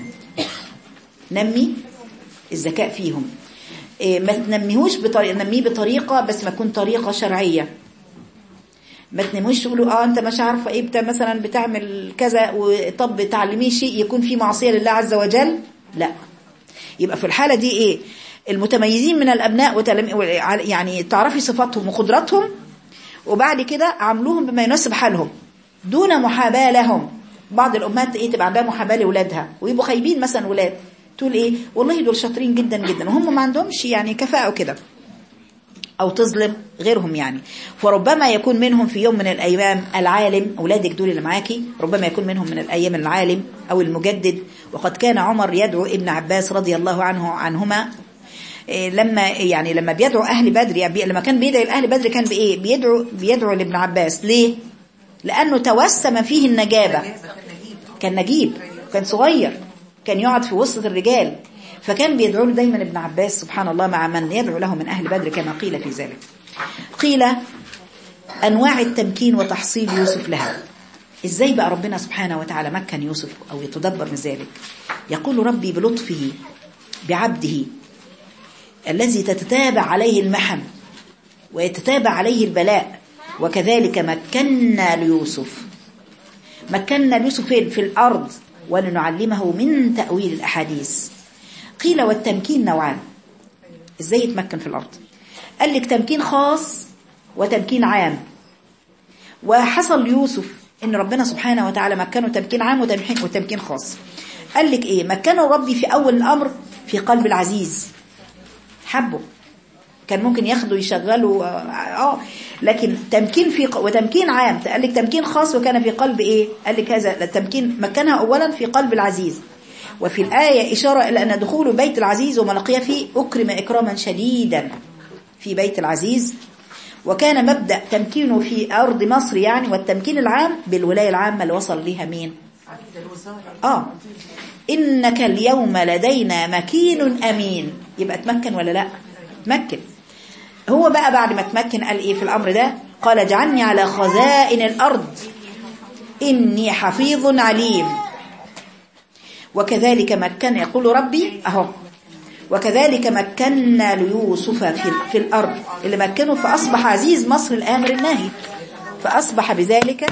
نمي الذكاء فيهم إيه، ما تنميهوش بطريقة نميه بطريقة بس ما تكون طريقة شرعية ما تنموش تقولوا اه انت مش عارفه ايه بتا مثلا بتعمل كذا وطب تعلميه شيء يكون فيه معصيه لله عز وجل لا يبقى في الحاله دي ايه المتميزين من الابناء وتلم... يعني تعرفي صفاتهم وقدراتهم وبعد كده عاملوهم بما يناسب حالهم دون محاباه لهم بعض الامهات ايه تبقى عندها محاباه لاولادها ويبقوا خايبين مثلا ولاد تقول ايه والله دول شاطرين جدا جدا وهم ما عندهمش يعني كفاءه وكده أو تظلم غيرهم يعني فربما يكون منهم في يوم من الأيام العالم أولادك دول اللي معاكي ربما يكون منهم من الأيام العالم أو المجدد وقد كان عمر يدعو ابن عباس رضي الله عنه عنهما إيه لما يعني لما بيدعو أهل بدر يعني بي- لما كان بيدعو لأهل بدر كان بإيه بيدعو بيدعو لابن عباس ليه لأنه توسم فيه النجابة كان نجيب كان صغير كان يقعد في وسط الرجال فكان بيدعو له دايما ابن عباس سبحان الله مع من يدعو له من أهل بدر كما قيل في ذلك قيل أنواع التمكين وتحصيل يوسف لها إزاي بقى ربنا سبحانه وتعالى مكن يوسف أو يتدبر من ذلك يقول ربي بلطفه بعبده الذي تتتابع عليه المحن ويتتابع عليه البلاء وكذلك مكنا ليوسف مكنا ليوسف فين؟ في الأرض ولنعلمه من تأويل الأحاديث قيل والتمكين نوعان ازاي يتمكن في الأرض قال لك تمكين خاص وتمكين عام وحصل ليوسف ان ربنا سبحانه وتعالى مكنه تمكين عام وتمكين, وتمكين خاص قال لك ايه مكنه ربي في اول الامر في قلب العزيز حبه كان ممكن ياخده يشغله اه لكن تمكين في وتمكين عام قال لك تمكين خاص وكان في قلب ايه قال لك هذا التمكين مكنها اولا في قلب العزيز وفي الآية إشارة إلى أن دخول بيت العزيز وما لقي فيه أكرم إكراما شديدا في بيت العزيز وكان مبدأ تمكينه في أرض مصر يعني والتمكين العام بالولاية العامة اللي وصل ليها مين آه إنك اليوم لدينا مكين أمين يبقى تمكن ولا لا تمكن هو بقى بعد ما تمكن قال إيه في الأمر ده قال اجعلني على خزائن الأرض إني حفيظ عليم وكذلك مكن يقول ربي أهو وكذلك مكنا ليوسف في, في الأرض اللي مكنه فأصبح عزيز مصر الآمر الناهي فأصبح بذلك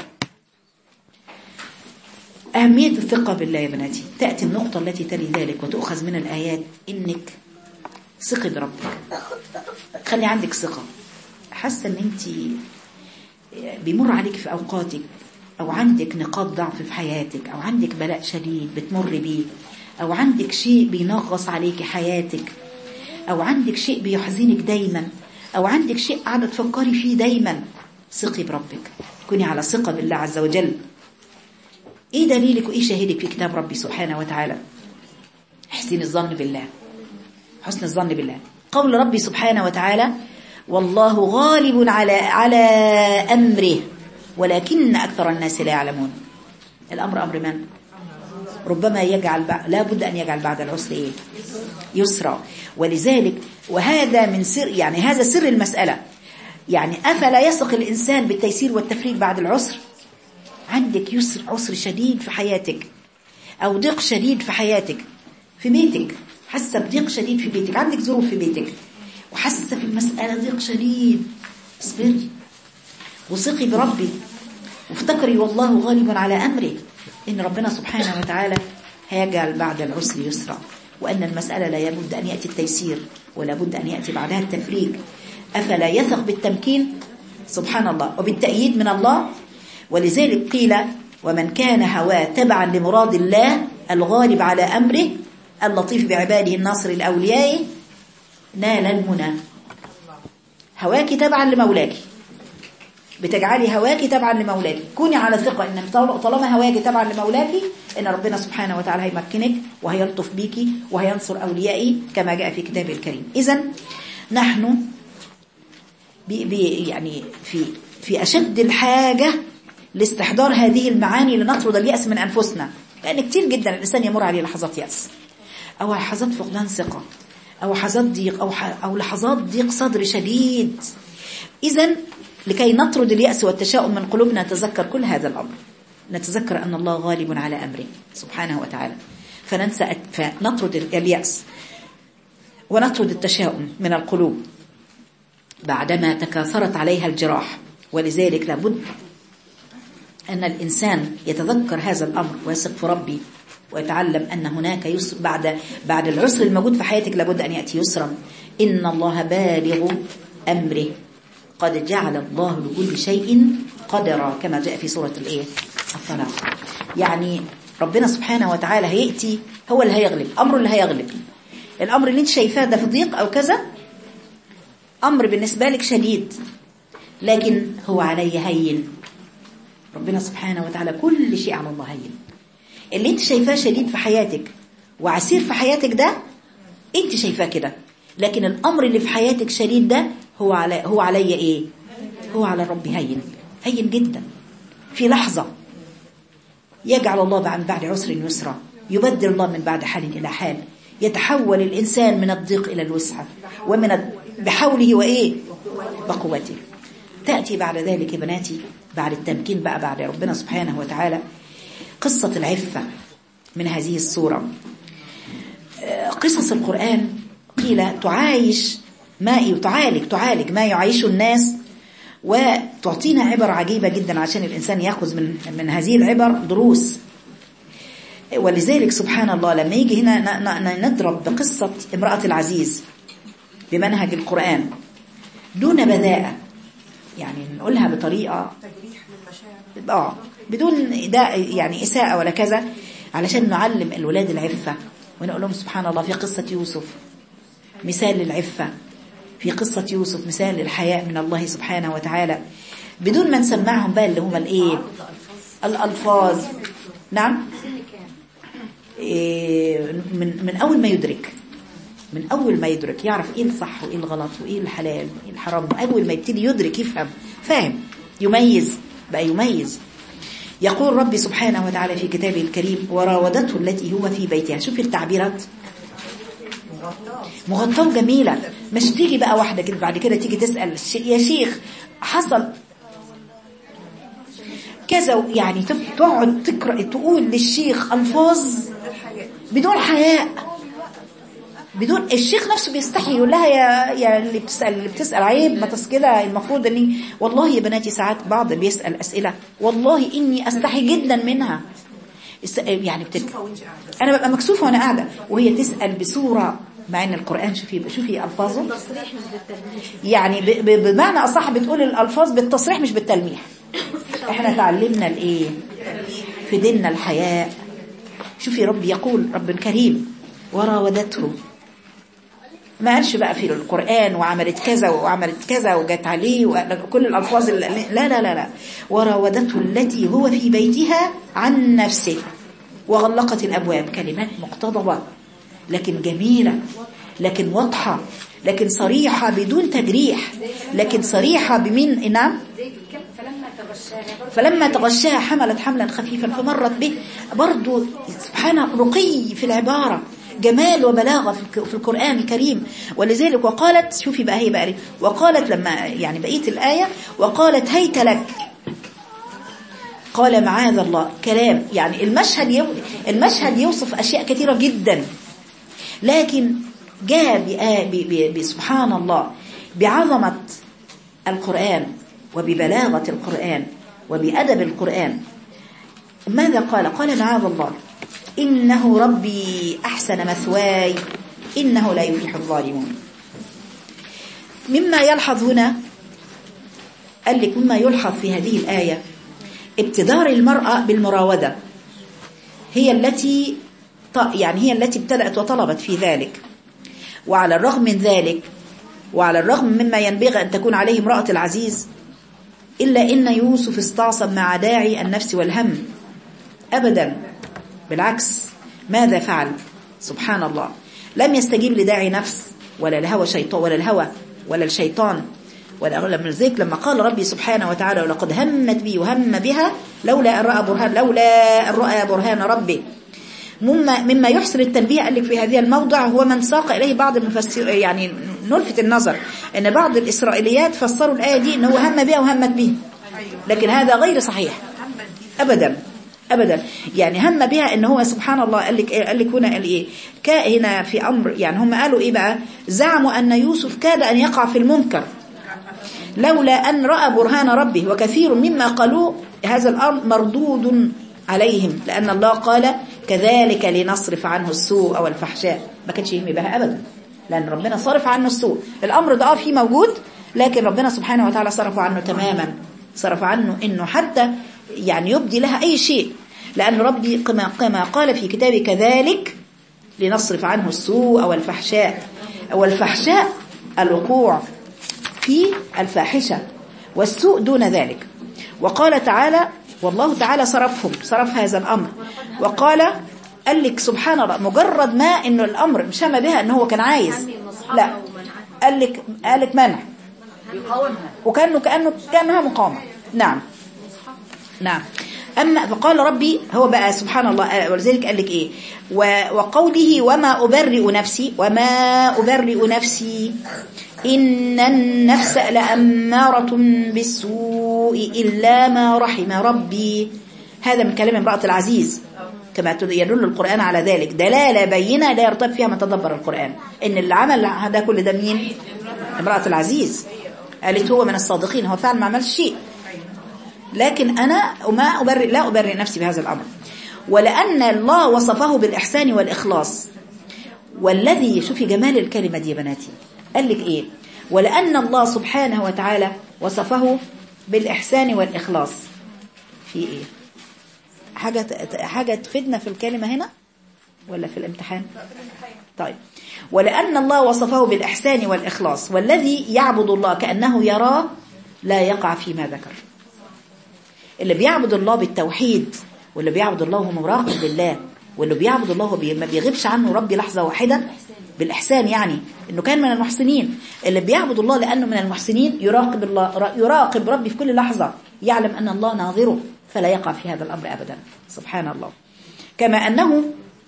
أهمية الثقة بالله يا بناتي تأتي النقطة التي تلي ذلك وتؤخذ من الآيات إنك ثقي بربك خلي عندك ثقة حاسة إن أنت بيمر عليك في أوقاتك أو عندك نقاط ضعف في حياتك أو عندك بلاء شديد بتمر بيه أو عندك شيء بينغص عليك حياتك أو عندك شيء بيحزنك دايما أو عندك شيء قاعدة تفكري فيه دايما ثقي بربك كوني على ثقة بالله عز وجل إيه دليلك وإيه شاهدك في كتاب ربي سبحانه وتعالى احسن الظن بالله حسن الظن بالله قول ربي سبحانه وتعالى والله غالب على على أمره ولكن أكثر الناس لا يعلمون الأمر أمر من؟ ربما يجعل بعد لا بد أن يجعل بعد العسر إيه؟ يسرا ولذلك وهذا من سر يعني هذا سر المسألة يعني أفلا يثق الإنسان بالتيسير والتفريج بعد العسر عندك يسر عسر شديد في حياتك أو ضيق شديد في حياتك في بيتك حاسة بضيق شديد في بيتك عندك ظروف في بيتك وحاسة في المسألة ضيق شديد اصبري وثقي بربي وافتكري والله غالب على أمره إن ربنا سبحانه وتعالى هيجعل بعد العسر يسرا وأن المسألة لا يبد أن يأتي التيسير ولا بد أن يأتي بعدها التفريج أفلا يثق بالتمكين سبحان الله وبالتأييد من الله ولذلك قيل ومن كان هواه تبعا لمراد الله الغالب على أمره اللطيف بعباده الناصر الأولياء نال المنى هواك تبعا لمولاك بتجعلي هواك تبعا لمولاك كوني على ثقة ان طالما هواك تبعا لمولاك ان ربنا سبحانه وتعالى هيمكنك وهيلطف بيكي وهينصر اوليائي كما جاء في كتابه الكريم اذا نحن بي بي يعني في في اشد الحاجة لاستحضار هذه المعاني لنطرد اليأس من انفسنا لان كتير جدا الانسان يمر عليه لحظات يأس او لحظات فقدان ثقة او لحظات ضيق او او لحظات ضيق صدر شديد اذا لكي نطرد اليأس والتشاؤم من قلوبنا نتذكر كل هذا الأمر نتذكر أن الله غالب على أمره سبحانه وتعالى فننسى فنطرد اليأس ونطرد التشاؤم من القلوب بعدما تكاثرت عليها الجراح ولذلك لابد أن الإنسان يتذكر هذا الأمر ويثق في ربي ويتعلم أن هناك يسر بعد بعد العسر الموجود في حياتك لابد أن يأتي يسرا إن الله بالغ أمره قد جعل الله لكل شيء قدرا كما جاء في سورة الايه الطلاق يعني ربنا سبحانه وتعالى هيأتي هو اللي هيغلب أمره اللي هيغلب الأمر اللي انت شايفاه ده في ضيق أو كذا أمر بالنسبة لك شديد لكن هو علي هين ربنا سبحانه وتعالى كل شيء على الله هين اللي انت شايفاه شديد في حياتك وعسير في حياتك ده انت شايفاه كده لكن الأمر اللي في حياتك شديد ده هو على هو علي ايه هو على الرب هين هين جدا في لحظة يجعل الله عن بعد عسر يسرا يبدل الله من بعد حال إلى حال يتحول الإنسان من الضيق إلى الوسعة ومن بحوله وإيه بقوته تأتي بعد ذلك يا بناتي بعد التمكين بقى بعد ربنا سبحانه وتعالى قصة العفة من هذه الصورة قصص القرآن قيل تعايش ما تعالج تعالج ما يعيشه الناس وتعطينا عبر عجيبة جدا عشان الإنسان يأخذ من, من هذه العبر دروس ولذلك سبحان الله لما يجي هنا نضرب بقصة امرأة العزيز بمنهج القرآن دون بذاءة يعني نقولها بطريقة اه بدون ده يعني إساءة ولا كذا علشان نعلم الولاد العفة ونقول لهم سبحان الله في قصة يوسف مثال للعفة في قصة يوسف مثال للحياء من الله سبحانه وتعالى بدون ما نسمعهم بقى اللي هم الايه الالفاظ نعم إيه من من اول ما يدرك من اول ما يدرك يعرف ايه الصح وايه الغلط وايه الحلال وايه الحرام اول ما يبتدي يدرك يفهم فاهم يميز بقى يميز يقول ربي سبحانه وتعالى في كتابه الكريم وراودته التي هو في بيتها شوفي التعبيرات مغطاه جميلة مش تيجي بقى واحدة كده بعد كده تيجي تسأل يا شيخ حصل كذا يعني تقعد تقرأ تقول للشيخ ألفاظ بدون حياء بدون الشيخ نفسه بيستحي يقول لها يا يا اللي بتسأل اللي بتسأل عيب ما كده المفروض اني والله يا بناتي ساعات بعض بيسأل أسئلة والله إني أستحي جدا منها يعني بتك... أنا ببقى مكسوفة وأنا قاعدة وهي تسأل بصورة مع ان القرآن شوفي شوفي ألفاظه يعني ب... ب... بمعنى أصح بتقول الألفاظ بالتصريح مش بالتلميح احنا تعلمنا الايه في ديننا الحياء شوفي ربي يقول رب كريم وراودته ما قالش بقى في القرآن وعملت كذا وعملت كذا وجت عليه وكل الألفاظ لا لا لا لا وراودته التي هو في بيتها عن نفسه وغلقت الأبواب كلمات مقتضبة لكن جميلة لكن واضحة لكن صريحة بدون تجريح لكن صريحة بمين نعم فلما تغشاها حملت حملا خفيفا فمرت به برضو سبحان رقي في العبارة جمال وبلاغة في القرآن الكريم ولذلك وقالت شوفي بقى هي بقى وقالت لما يعني بقية الآية وقالت هيت لك قال معاذ الله كلام يعني المشهد يو المشهد يوصف أشياء كثيرة جدا لكن جاء بآ- ب- ب- بسبحان الله بعظمة القرآن وببلاغة القرآن وبأدب القرآن ماذا قال قال معاذ الله إنه ربي أحسن مثواي إنه لا يفلح الظالمون مما يلحظ هنا قال لك مما يلحظ في هذه الآية ابتدار المرأة بالمراودة هي التي ط- يعني هي التي ابتدأت وطلبت في ذلك وعلى الرغم من ذلك وعلى الرغم مما ينبغي أن تكون عليه امرأة العزيز إلا إن يوسف استعصم مع داعي النفس والهم أبدا بالعكس ماذا فعل سبحان الله لم يستجيب لداعي نفس ولا لهوى شيطان ولا الهوى ولا الشيطان ولا لما ذلك لما قال ربي سبحانه وتعالى ولقد همت بي وهم بها لولا أن رأى برهان لولا أن رأى برهان ربي مما مما يحسن التنبيه قال لك في هذه الموضع هو من ساق إليه بعض المفسر يعني نلفت النظر أن بعض الإسرائيليات فسروا الآية دي أنه هم بها وهمت به لكن هذا غير صحيح أبدا أبدا يعني هم بها ان هو سبحان الله قال لك قال لك هنا قال ايه كا هنا في امر يعني هم قالوا ايه بقى زعموا ان يوسف كاد ان يقع في المنكر لولا ان راى برهان ربه وكثير مما قالوا هذا الامر مردود عليهم لان الله قال كذلك لنصرف عنه السوء والفحشاء ما كانش يهمي بها ابدا لان ربنا صرف عنه السوء الامر ده اه فيه موجود لكن ربنا سبحانه وتعالى صرفه عنه تماما صرف عنه انه حتى يعني يبدي لها اي شيء لان ربي كما كما قال في كتابه كذلك لنصرف عنه السوء والفحشاء والفحشاء الوقوع في الفاحشة والسوء دون ذلك وقال تعالى والله تعالى صرفهم صرف هذا الأمر وقال قال لك سبحان الله مجرد ما انه الأمر مش هم بها انه هو كان عايز لا قال لك قال لك منع بيقاومها وكأنه كأنه كأنها مقاومة نعم نعم أما فقال ربي هو بقى سبحان الله آه، ولذلك قال لك إيه و- وقوله وما أبرئ نفسي وما أبرئ نفسي إن النفس لأمارة بالسوء إلا ما رحم ربي هذا من كلام امرأة العزيز كما تد- يدل القرآن على ذلك دلالة بينة لا يرتب فيها من تدبر القرآن إن اللي عمل هذا كل ده مين امرأة العزيز قالت هو من الصادقين هو فعلا ما عملش شيء لكن أنا ما أبرئ لا أبرئ نفسي بهذا الأمر ولأن الله وصفه بالإحسان والإخلاص والذي شوفي جمال الكلمة دي يا بناتي قال لك إيه ولأن الله سبحانه وتعالى وصفه بالإحسان والإخلاص في إيه حاجة ت- حاجة تفيدنا في الكلمة هنا ولا في الامتحان طيب ولأن الله وصفه بالإحسان والإخلاص والذي يعبد الله كأنه يراه لا يقع فيما ذكر اللي بيعبد الله بالتوحيد واللي بيعبد الله وهو مراقب لله واللي بيعبد الله وبي- ما بيغيبش عنه ربي لحظة واحدة بالإحسان يعني إنه كان من المحسنين اللي بيعبد الله لأنه من المحسنين يراقب الله يراقب ربي في كل لحظة يعلم أن الله ناظره فلا يقع في هذا الأمر أبدا سبحان الله كما أنه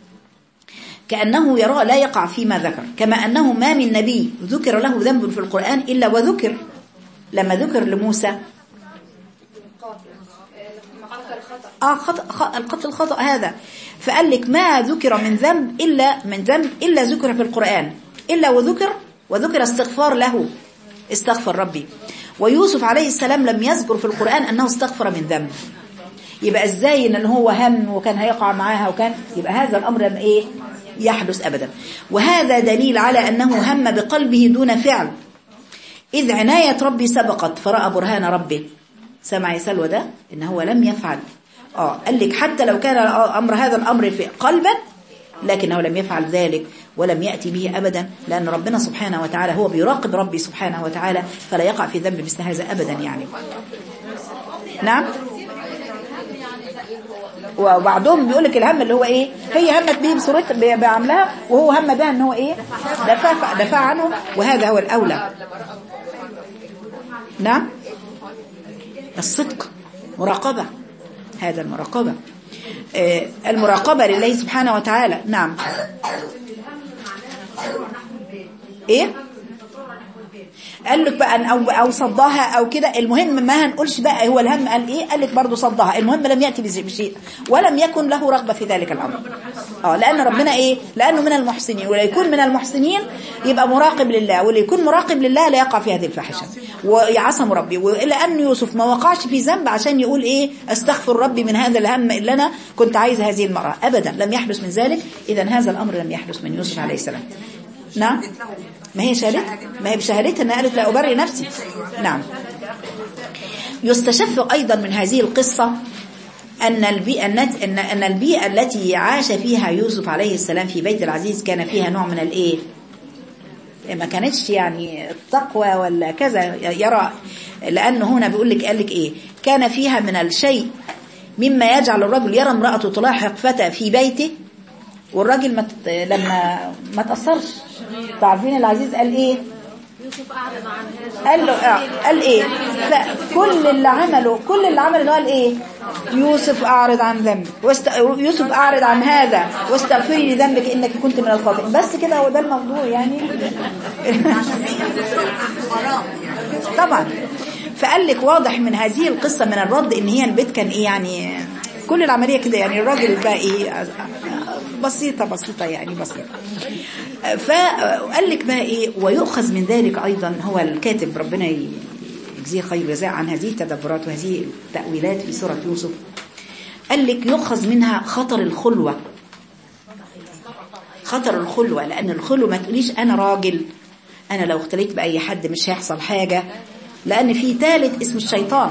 كأنه يرى لا يقع فيما ذكر كما أنه ما من نبي ذكر له ذنب في القرآن إلا وذكر لما ذكر لموسى آه خطأ خ- القتل الخطأ هذا فقال لك ما ذكر من ذنب إلا من ذنب إلا ذكر في القرآن إلا وذكر وذكر استغفار له استغفر ربي ويوسف عليه السلام لم يذكر في القرآن أنه استغفر من ذنب يبقى ازاي ان هو هم وكان هيقع معاها وكان يبقى هذا الامر لم ايه يحدث ابدا وهذا دليل على انه هم بقلبه دون فعل اذ عناية ربي سبقت فرأى برهان ربه سمع يا سلوى ده ان هو لم يفعل اه قال لك حتى لو كان امر هذا الامر في قلبا لكنه لم يفعل ذلك ولم يأتي به أبدا لأن ربنا سبحانه وتعالى هو بيراقب ربي سبحانه وتعالى فلا يقع في ذنب مثل هذا أبدا يعني نعم وبعضهم بيقول لك الهم اللي هو ايه هي همت به بصورت ب- بعملها وهو هم بها ان هو ايه دفع دفع عنه وهذا هو الاولى نعم الصدق مراقبة هذا المراقبة آه، المراقبة لله سبحانه وتعالى نعم ايه قال لك بقى أن- او او صدها او كده المهم ما هنقولش بقى هو الهم قال ايه قال لك برضه صدها المهم لم ياتي بشيء- بشيء ولم يكن له رغبه في ذلك الامر اه لان ربنا ايه لانه من المحسنين ولا يكون من المحسنين يبقى مراقب لله واللي يكون مراقب لله لا يقع في هذه الفاحشه ويعصم ربي ولان يوسف ما وقعش في ذنب عشان يقول ايه استغفر ربي من هذا الهم اللي انا كنت عايز هذه المراه ابدا لم يحدث من ذلك اذا هذا الامر لم يحدث من يوسف عليه السلام نعم ما هي شهادت ما هي بشهادتها انها قالت لا ابرئ نفسي نعم يستشف ايضا من هذه القصه أن البيئة النت- أن أن البيئة التي عاش فيها يوسف عليه السلام في بيت العزيز كان فيها نوع من الإيه؟ ما كانتش يعني التقوى ولا كذا يرى لأنه هنا بيقول لك قال لك إيه؟ كان فيها من الشيء مما يجعل الرجل يرى امرأته تلاحق فتى في بيته والراجل ما تت- لما ما تأثرش تعرفين العزيز قال إيه؟ قال له آه قال ايه لا كل اللي عمله كل اللي عمله ده قال ايه يوسف اعرض عن ذنبك واست... يوسف اعرض عن هذا واستغفري لذنبك انك كنت من الخاطئين بس كده هو ده الموضوع يعني طبعا فقال لك واضح من هذه القصة من الرد ان هي البيت كان ايه يعني كل العملية كده يعني الراجل بقى ايه بسيطة بسيطة يعني بسيطة فقال لك بقى ايه ويؤخذ من ذلك ايضا هو الكاتب ربنا يجزيه خير جزاء عن هذه التدبرات وهذه التأويلات في سورة يوسف قال لك يؤخذ منها خطر الخلوة خطر الخلوة لأن الخلوة ما تقوليش أنا راجل أنا لو اختليت بأي حد مش هيحصل حاجة لأن في ثالث اسم الشيطان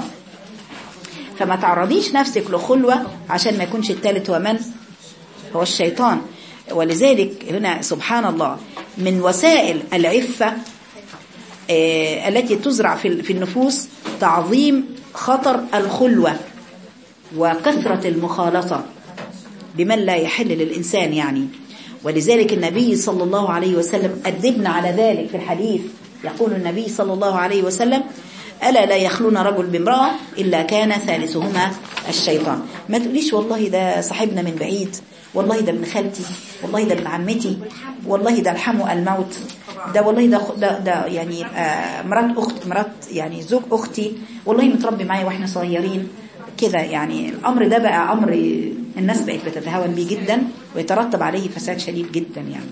فما تعرضيش نفسك لخلوة عشان ما يكونش الثالث هو من هو الشيطان ولذلك هنا سبحان الله من وسائل العفة آه، التي تزرع في في النفوس تعظيم خطر الخلوة وكثرة المخالطة بمن لا يحل للإنسان يعني ولذلك النبي صلى الله عليه وسلم أدبنا على ذلك في الحديث يقول النبي صلى الله عليه وسلم ألا لا يخلون رجل بامرأة إلا كان ثالثهما الشيطان ما تقوليش والله ده صاحبنا من بعيد والله ده ابن خالتي والله ده ابن عمتي والله ده الحمو الموت ده والله ده ده, ده يعني آه، مرات أخت مرات يعني زوج أختي والله متربي معايا واحنا صغيرين كده يعني الأمر ده بقى أمر الناس بقت بتتهاون بيه جدا ويترتب عليه فساد شديد جدا يعني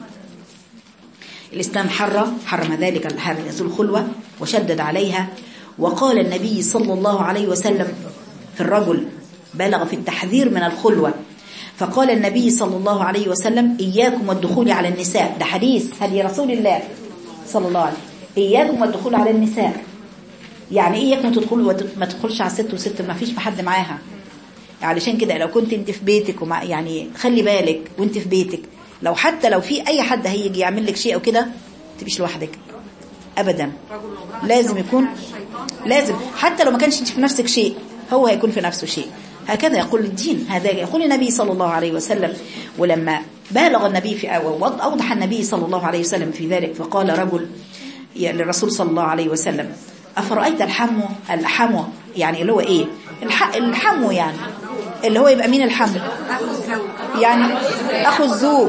الإسلام حرم حرم ذلك هذه الخلوة وشدد عليها وقال النبي صلى الله عليه وسلم في الرجل بلغ في التحذير من الخلوة فقال النبي صلى الله عليه وسلم إياكم والدخول على النساء ده حديث هدي رسول الله صلى الله عليه إياكم والدخول على النساء يعني إياكم تدخلوا وت- ما تدخلش على الست وست ما فيش حد معاها علشان كده لو كنت انت في بيتك ومع يعني خلي بالك وانت في بيتك لو حتى لو في اي حد هيجي يعمل لك شيء او كده تبقيش لوحدك ابدا لازم يكون لازم حتى لو ما كانش انت في نفسك شيء هو هيكون في نفسه شيء هكذا يقول الدين هذا يقول النبي صلى الله عليه وسلم ولما بالغ النبي في أو أوضح النبي صلى الله عليه وسلم في ذلك فقال رجل يا- للرسول صلى الله عليه وسلم أفرأيت الحمو الحمو يعني اللي هو إيه الح الحمو يعني اللي هو يبقى مين الحمو يعني أخو الزوج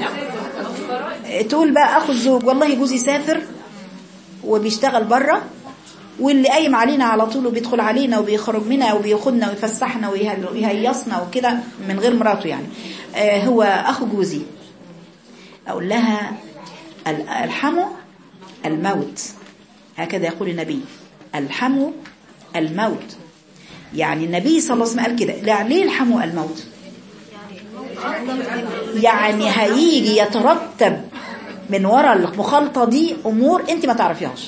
تقول بقى أخو الزوج والله جوزي سافر وبيشتغل بره واللي قايم علينا على طول وبيدخل علينا وبيخرج منا وبياخدنا ويفسحنا ويهل- ويهيصنا وكده من غير مراته يعني آه، هو أخو جوزي أقول لها ال- الحمو الموت هكذا يقول النبي الحمو الموت يعني النبي صلى الله عليه وسلم قال كده لا ليه الحمو الموت يعني هيجي يترتب من وراء المخالطة دي أمور أنت ما تعرفيهاش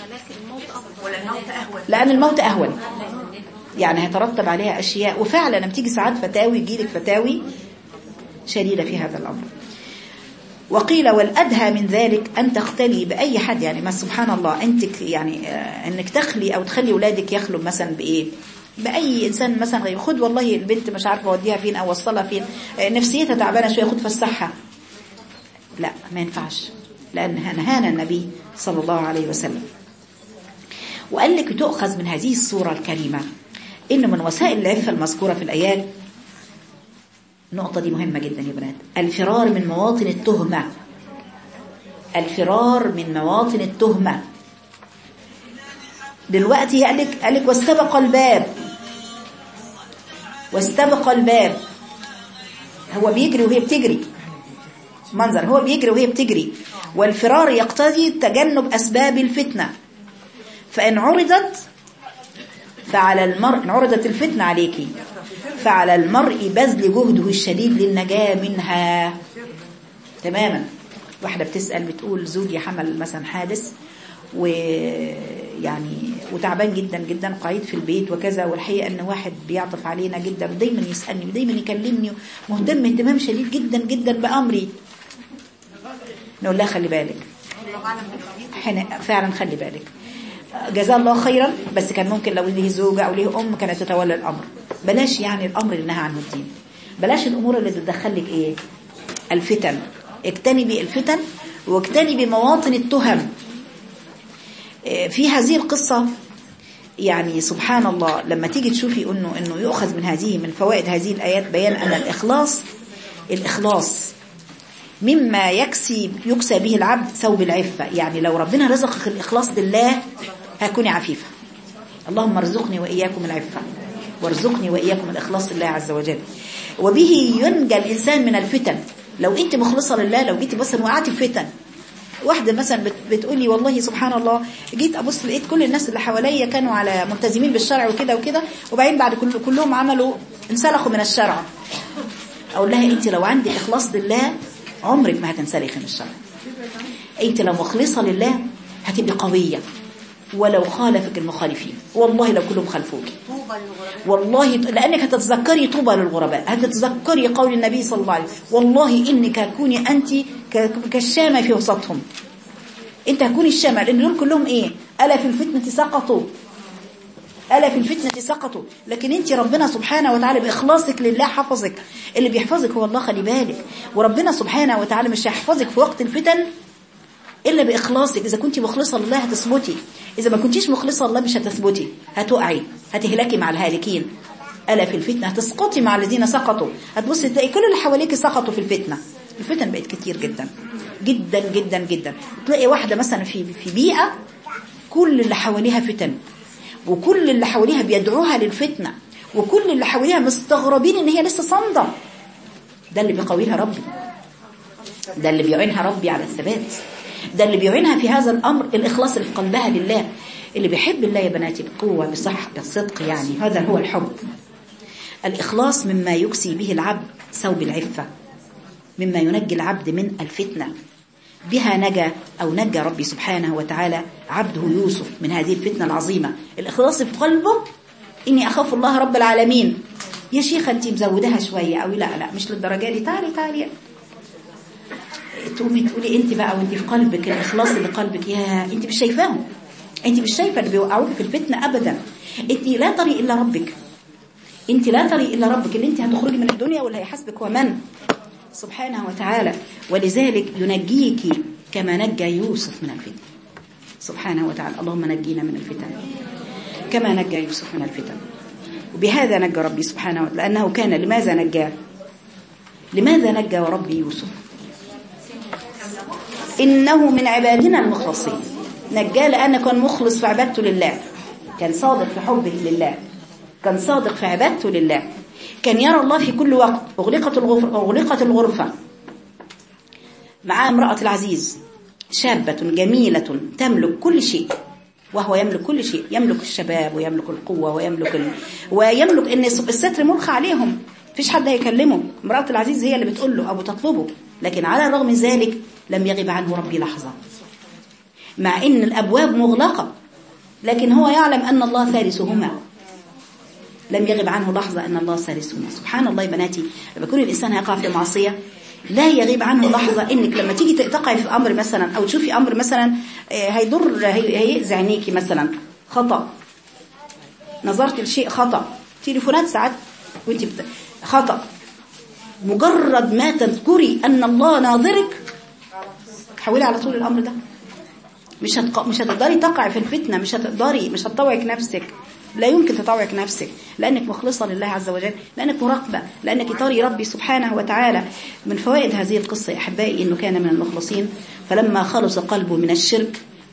لأن الموت أهون يعني هيترتب عليها أشياء وفعلا لما تيجي ساعات فتاوي يجيلك فتاوي شديدة في هذا الأمر وقيل والأدهى من ذلك أن تختلي بأي حد يعني ما سبحان الله أنت ك- يعني آه، أنك تخلي أو تخلي أولادك يخلوا مثلا بإيه بأي إنسان مثلا غير خد والله البنت مش عارفة أوديها فين أو وصلها فين آه، نفسيتها تعبانة شوية خد فسحها لا ما ينفعش لأن نهانا النبي صلى الله عليه وسلم وقال لك تؤخذ من هذه الصورة الكريمة إن من وسائل العفة المذكورة في الآيات النقطة دي مهمة جدا يا بنات الفرار من مواطن التهمة الفرار من مواطن التهمة دلوقتي قال لك قال لك واستبق الباب واستبق الباب هو بيجري وهي بتجري منظر هو بيجري وهي بتجري والفرار يقتضي تجنب أسباب الفتنة فإن عرضت فعلى المرء إن عرضت الفتنة عليكي فعلى المرء بذل جهده الشديد للنجاة منها تماما واحدة بتسأل بتقول زوجي حمل مثلا حادث ويعني وتعبان جدا جدا قاعد في البيت وكذا والحقيقة ان واحد بيعطف علينا جدا ودايما يسألني ودايما يكلمني مهتم اهتمام شديد جدا جدا بأمري نقول لها خلي بالك حنا- فعلا خلي بالك جزاه الله خيرا بس كان ممكن لو ليه زوجة أو ليه أم كانت تتولى الأمر بلاش يعني الأمر اللي نهى عنه الدين بلاش الأمور اللي تدخلك إيه الفتن اجتنبي الفتن واجتنبي مواطن التهم إيه، في هذه القصة يعني سبحان الله لما تيجي تشوفي انه انه يؤخذ من هذه من فوائد هذه الايات بيان ان الاخلاص الاخلاص مما يكسي يكسى به العبد ثوب العفة يعني لو ربنا رزقك الإخلاص لله هكوني عفيفة اللهم ارزقني وإياكم العفة وارزقني وإياكم الإخلاص لله عز وجل وبه ينجى الإنسان من الفتن لو أنت مخلصة لله لو جيتي مثلا وقعتي في فتن واحدة مثلا بت- بتقولي والله سبحان الله جيت أبص لقيت كل الناس اللي حواليا كانوا على ملتزمين بالشرع وكده وكده وبعدين بعد كل كلهم عملوا انسلخوا من الشرع اقول لها انت لو عندك اخلاص لله عمرك ما هتنسلخي من الشر انت لو مخلصه لله هتبقي قويه ولو خالفك المخالفين والله لو كلهم خلفوك والله لانك هتتذكري طوبى للغرباء هتتذكري قول النبي صلى الله عليه وسلم والله انك هتكوني انت ك- كالشامه في وسطهم انت هتكوني الشامه لان دول كلهم ايه الا في الفتنه سقطوا ألا في الفتنة سقطوا لكن انت ربنا سبحانه وتعالى بإخلاصك لله حفظك اللي بيحفظك هو الله خلي بالك وربنا سبحانه وتعالى مش هيحفظك في وقت الفتن إلا بإخلاصك إذا كنت مخلصة لله هتثبتي إذا ما كنتيش مخلصة لله مش هتثبتي هتقعي هتهلكي مع الهالكين ألا في الفتنة هتسقطي مع الذين سقطوا هتبصي تلاقي كل اللي حواليك سقطوا في الفتنة الفتن بقت كتير جدا جدا جدا جدا تلاقي واحدة مثلا في في بيئة كل اللي حواليها فتن وكل اللي حواليها بيدعوها للفتنة وكل اللي حواليها مستغربين ان هي لسه صامدة ده اللي بيقويها ربي ده اللي بيعينها ربي على الثبات ده اللي بيعينها في هذا الأمر الإخلاص اللي في قلبها لله اللي بيحب الله يا بناتي بقوة بصح بالصدق يعني هذا هو الحب الإخلاص مما يكسي به العبد ثوب العفة مما ينجي العبد من الفتنة بها نجا أو نجى ربي سبحانه وتعالى عبده يوسف من هذه الفتنة العظيمة الإخلاص في قلبه إني أخاف الله رب العالمين يا شيخة أنت مزودها شوية أو لا لا مش للدرجة دي تعالي تعالي تقومي تقولي أنت بقى وأنت في قلبك الإخلاص اللي قلبك يا أنت مش شايفاهم أنت مش شايفة اللي بيوقعوك في الفتنة أبدا أنت لا طريق إلا ربك أنت لا طريق إلا ربك اللي أنت هتخرجي من الدنيا واللي هيحاسبك هو من سبحانه وتعالى ولذلك ينجيك كما نجى يوسف من الفتن سبحانه وتعالى اللهم نجينا من الفتن كما نجى يوسف من الفتن وبهذا نجى ربي سبحانه وتعالى لأنه كان لماذا نجاه لماذا نجى ربي يوسف إنه من عبادنا المخلصين نجاه لأنه كان مخلص في عبادته لله كان صادق في حبه لله كان صادق في عبادته لله كان يرى الله في كل وقت أغلقت الغرفة, أغلقت الغرفة مع امرأة العزيز شابة جميلة تملك كل شيء وهو يملك كل شيء يملك الشباب ويملك القوة ويملك ال... ويملك ان الستر ملقى عليهم فيش حد هيكلمه امرأة العزيز هي اللي بتقول له أو بتطلبه لكن على الرغم من ذلك لم يغب عنه ربي لحظة مع ان الأبواب مغلقة لكن هو يعلم أن الله ثالثهما لم يغب عنه لحظة أن الله ثالثهما سبحان الله يا بناتي لما يكون الإنسان هيقع في معصية لا يغيب عنه لحظة انك لما تيجي تقعي في امر مثلا او تشوفي امر مثلا هيضر هيأذي عينيكي مثلا خطأ نظرت لشيء خطأ تليفونات ساعات وانت بت... خطأ مجرد ما تذكري ان الله ناظرك حولي على طول الامر ده مش هتق... مش هتقدري تقعي في الفتنة مش هتقدري مش هتطوعك نفسك لا يمكن تطوعك نفسك لأنك مخلصة لله عز وجل لأنك مراقبة لأنك تري ربي سبحانه وتعالى من فوائد هذه القصة يا أحبائي إنه كان من المخلصين فلما خلص قلبه من الشرك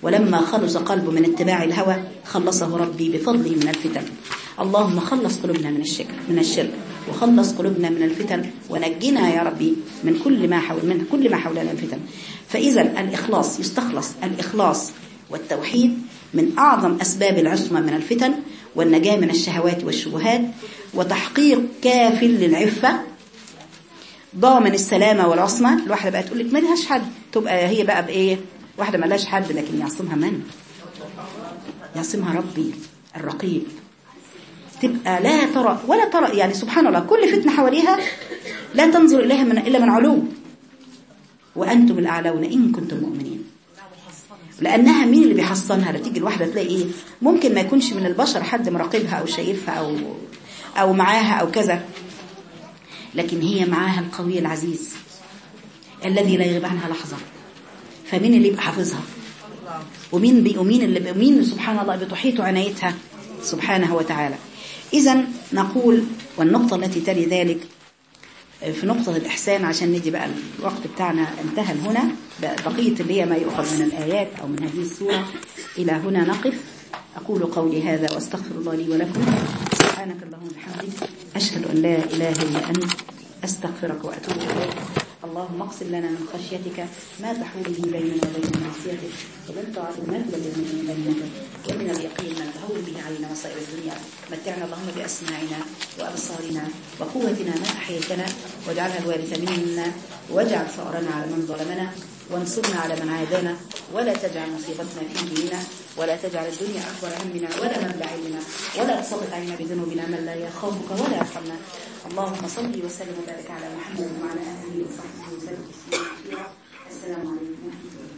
ولما خلص قلبه من اتباع الهوى خلصه ربي بفضله من الفتن اللهم خلص قلوبنا من الشرك من الشرك وخلص قلوبنا من الفتن ونجنا يا ربي من كل ما حول من كل ما حولنا الفتن فإذا الإخلاص يستخلص الإخلاص والتوحيد من أعظم أسباب العصمة من الفتن والنجاة من الشهوات والشبهات وتحقيق كاف للعفة ضامن السلامة والعصمة الواحدة بقى تقول لك ما لهاش حد تبقى هي بقى بإيه واحدة ما لهاش حد لكن يعصمها من يعصمها ربي الرقيب تبقى لا ترى ولا ترى يعني سبحان الله كل فتنة حواليها لا تنظر إليها من إلا من علو وأنتم الأعلون إن كنتم مؤمنين لأنها مين اللي بيحصنها تيجي الواحدة تلاقي إيه ممكن ما يكونش من البشر حد مراقبها أو شايفها أو أو معاها أو كذا لكن هي معاها القوي العزيز الذي لا يغيب عنها لحظة فمين اللي يبقى حافظها ومين بي ومين اللي مين سبحان الله بتحيط عنايتها سبحانه وتعالى إذا نقول والنقطة التي تلي ذلك في نقطة الإحسان عشان ندي بقى الوقت بتاعنا انتهى هنا بقية اللي هي ما يؤخذ من الآيات أو من هذه السورة إلى هنا نقف أقول قولي هذا وأستغفر الله لي ولكم سبحانك اللهم وبحمدك أشهد أن لا إله إلا أنت أستغفرك وأتوب إليك اللهم اقسم لنا من خشيتك ما تحول به بيننا وبين معصيتك ومن طاعتك ما تبلغنا من بينك ومن اليقين ما تهون به علينا مصائب الدنيا متعنا اللهم بأسماعنا وأبصارنا وقوتنا ما أحييتنا واجعلها الوارث منا واجعل ثأرنا على من ظلمنا وانصرنا على من عادانا ولا تجعل مصيبتنا في ديننا ولا تجعل الدنيا أكبر همنا ولا مبلغ علمنا ولا تسلط علينا بذنوبنا من لا يخافك ولا يرحمنا اللهم صل وسلم وبارك على محمد وعلى آله وصحبه وسلم تسليما كثيرا السلام عليكم ورحمة الله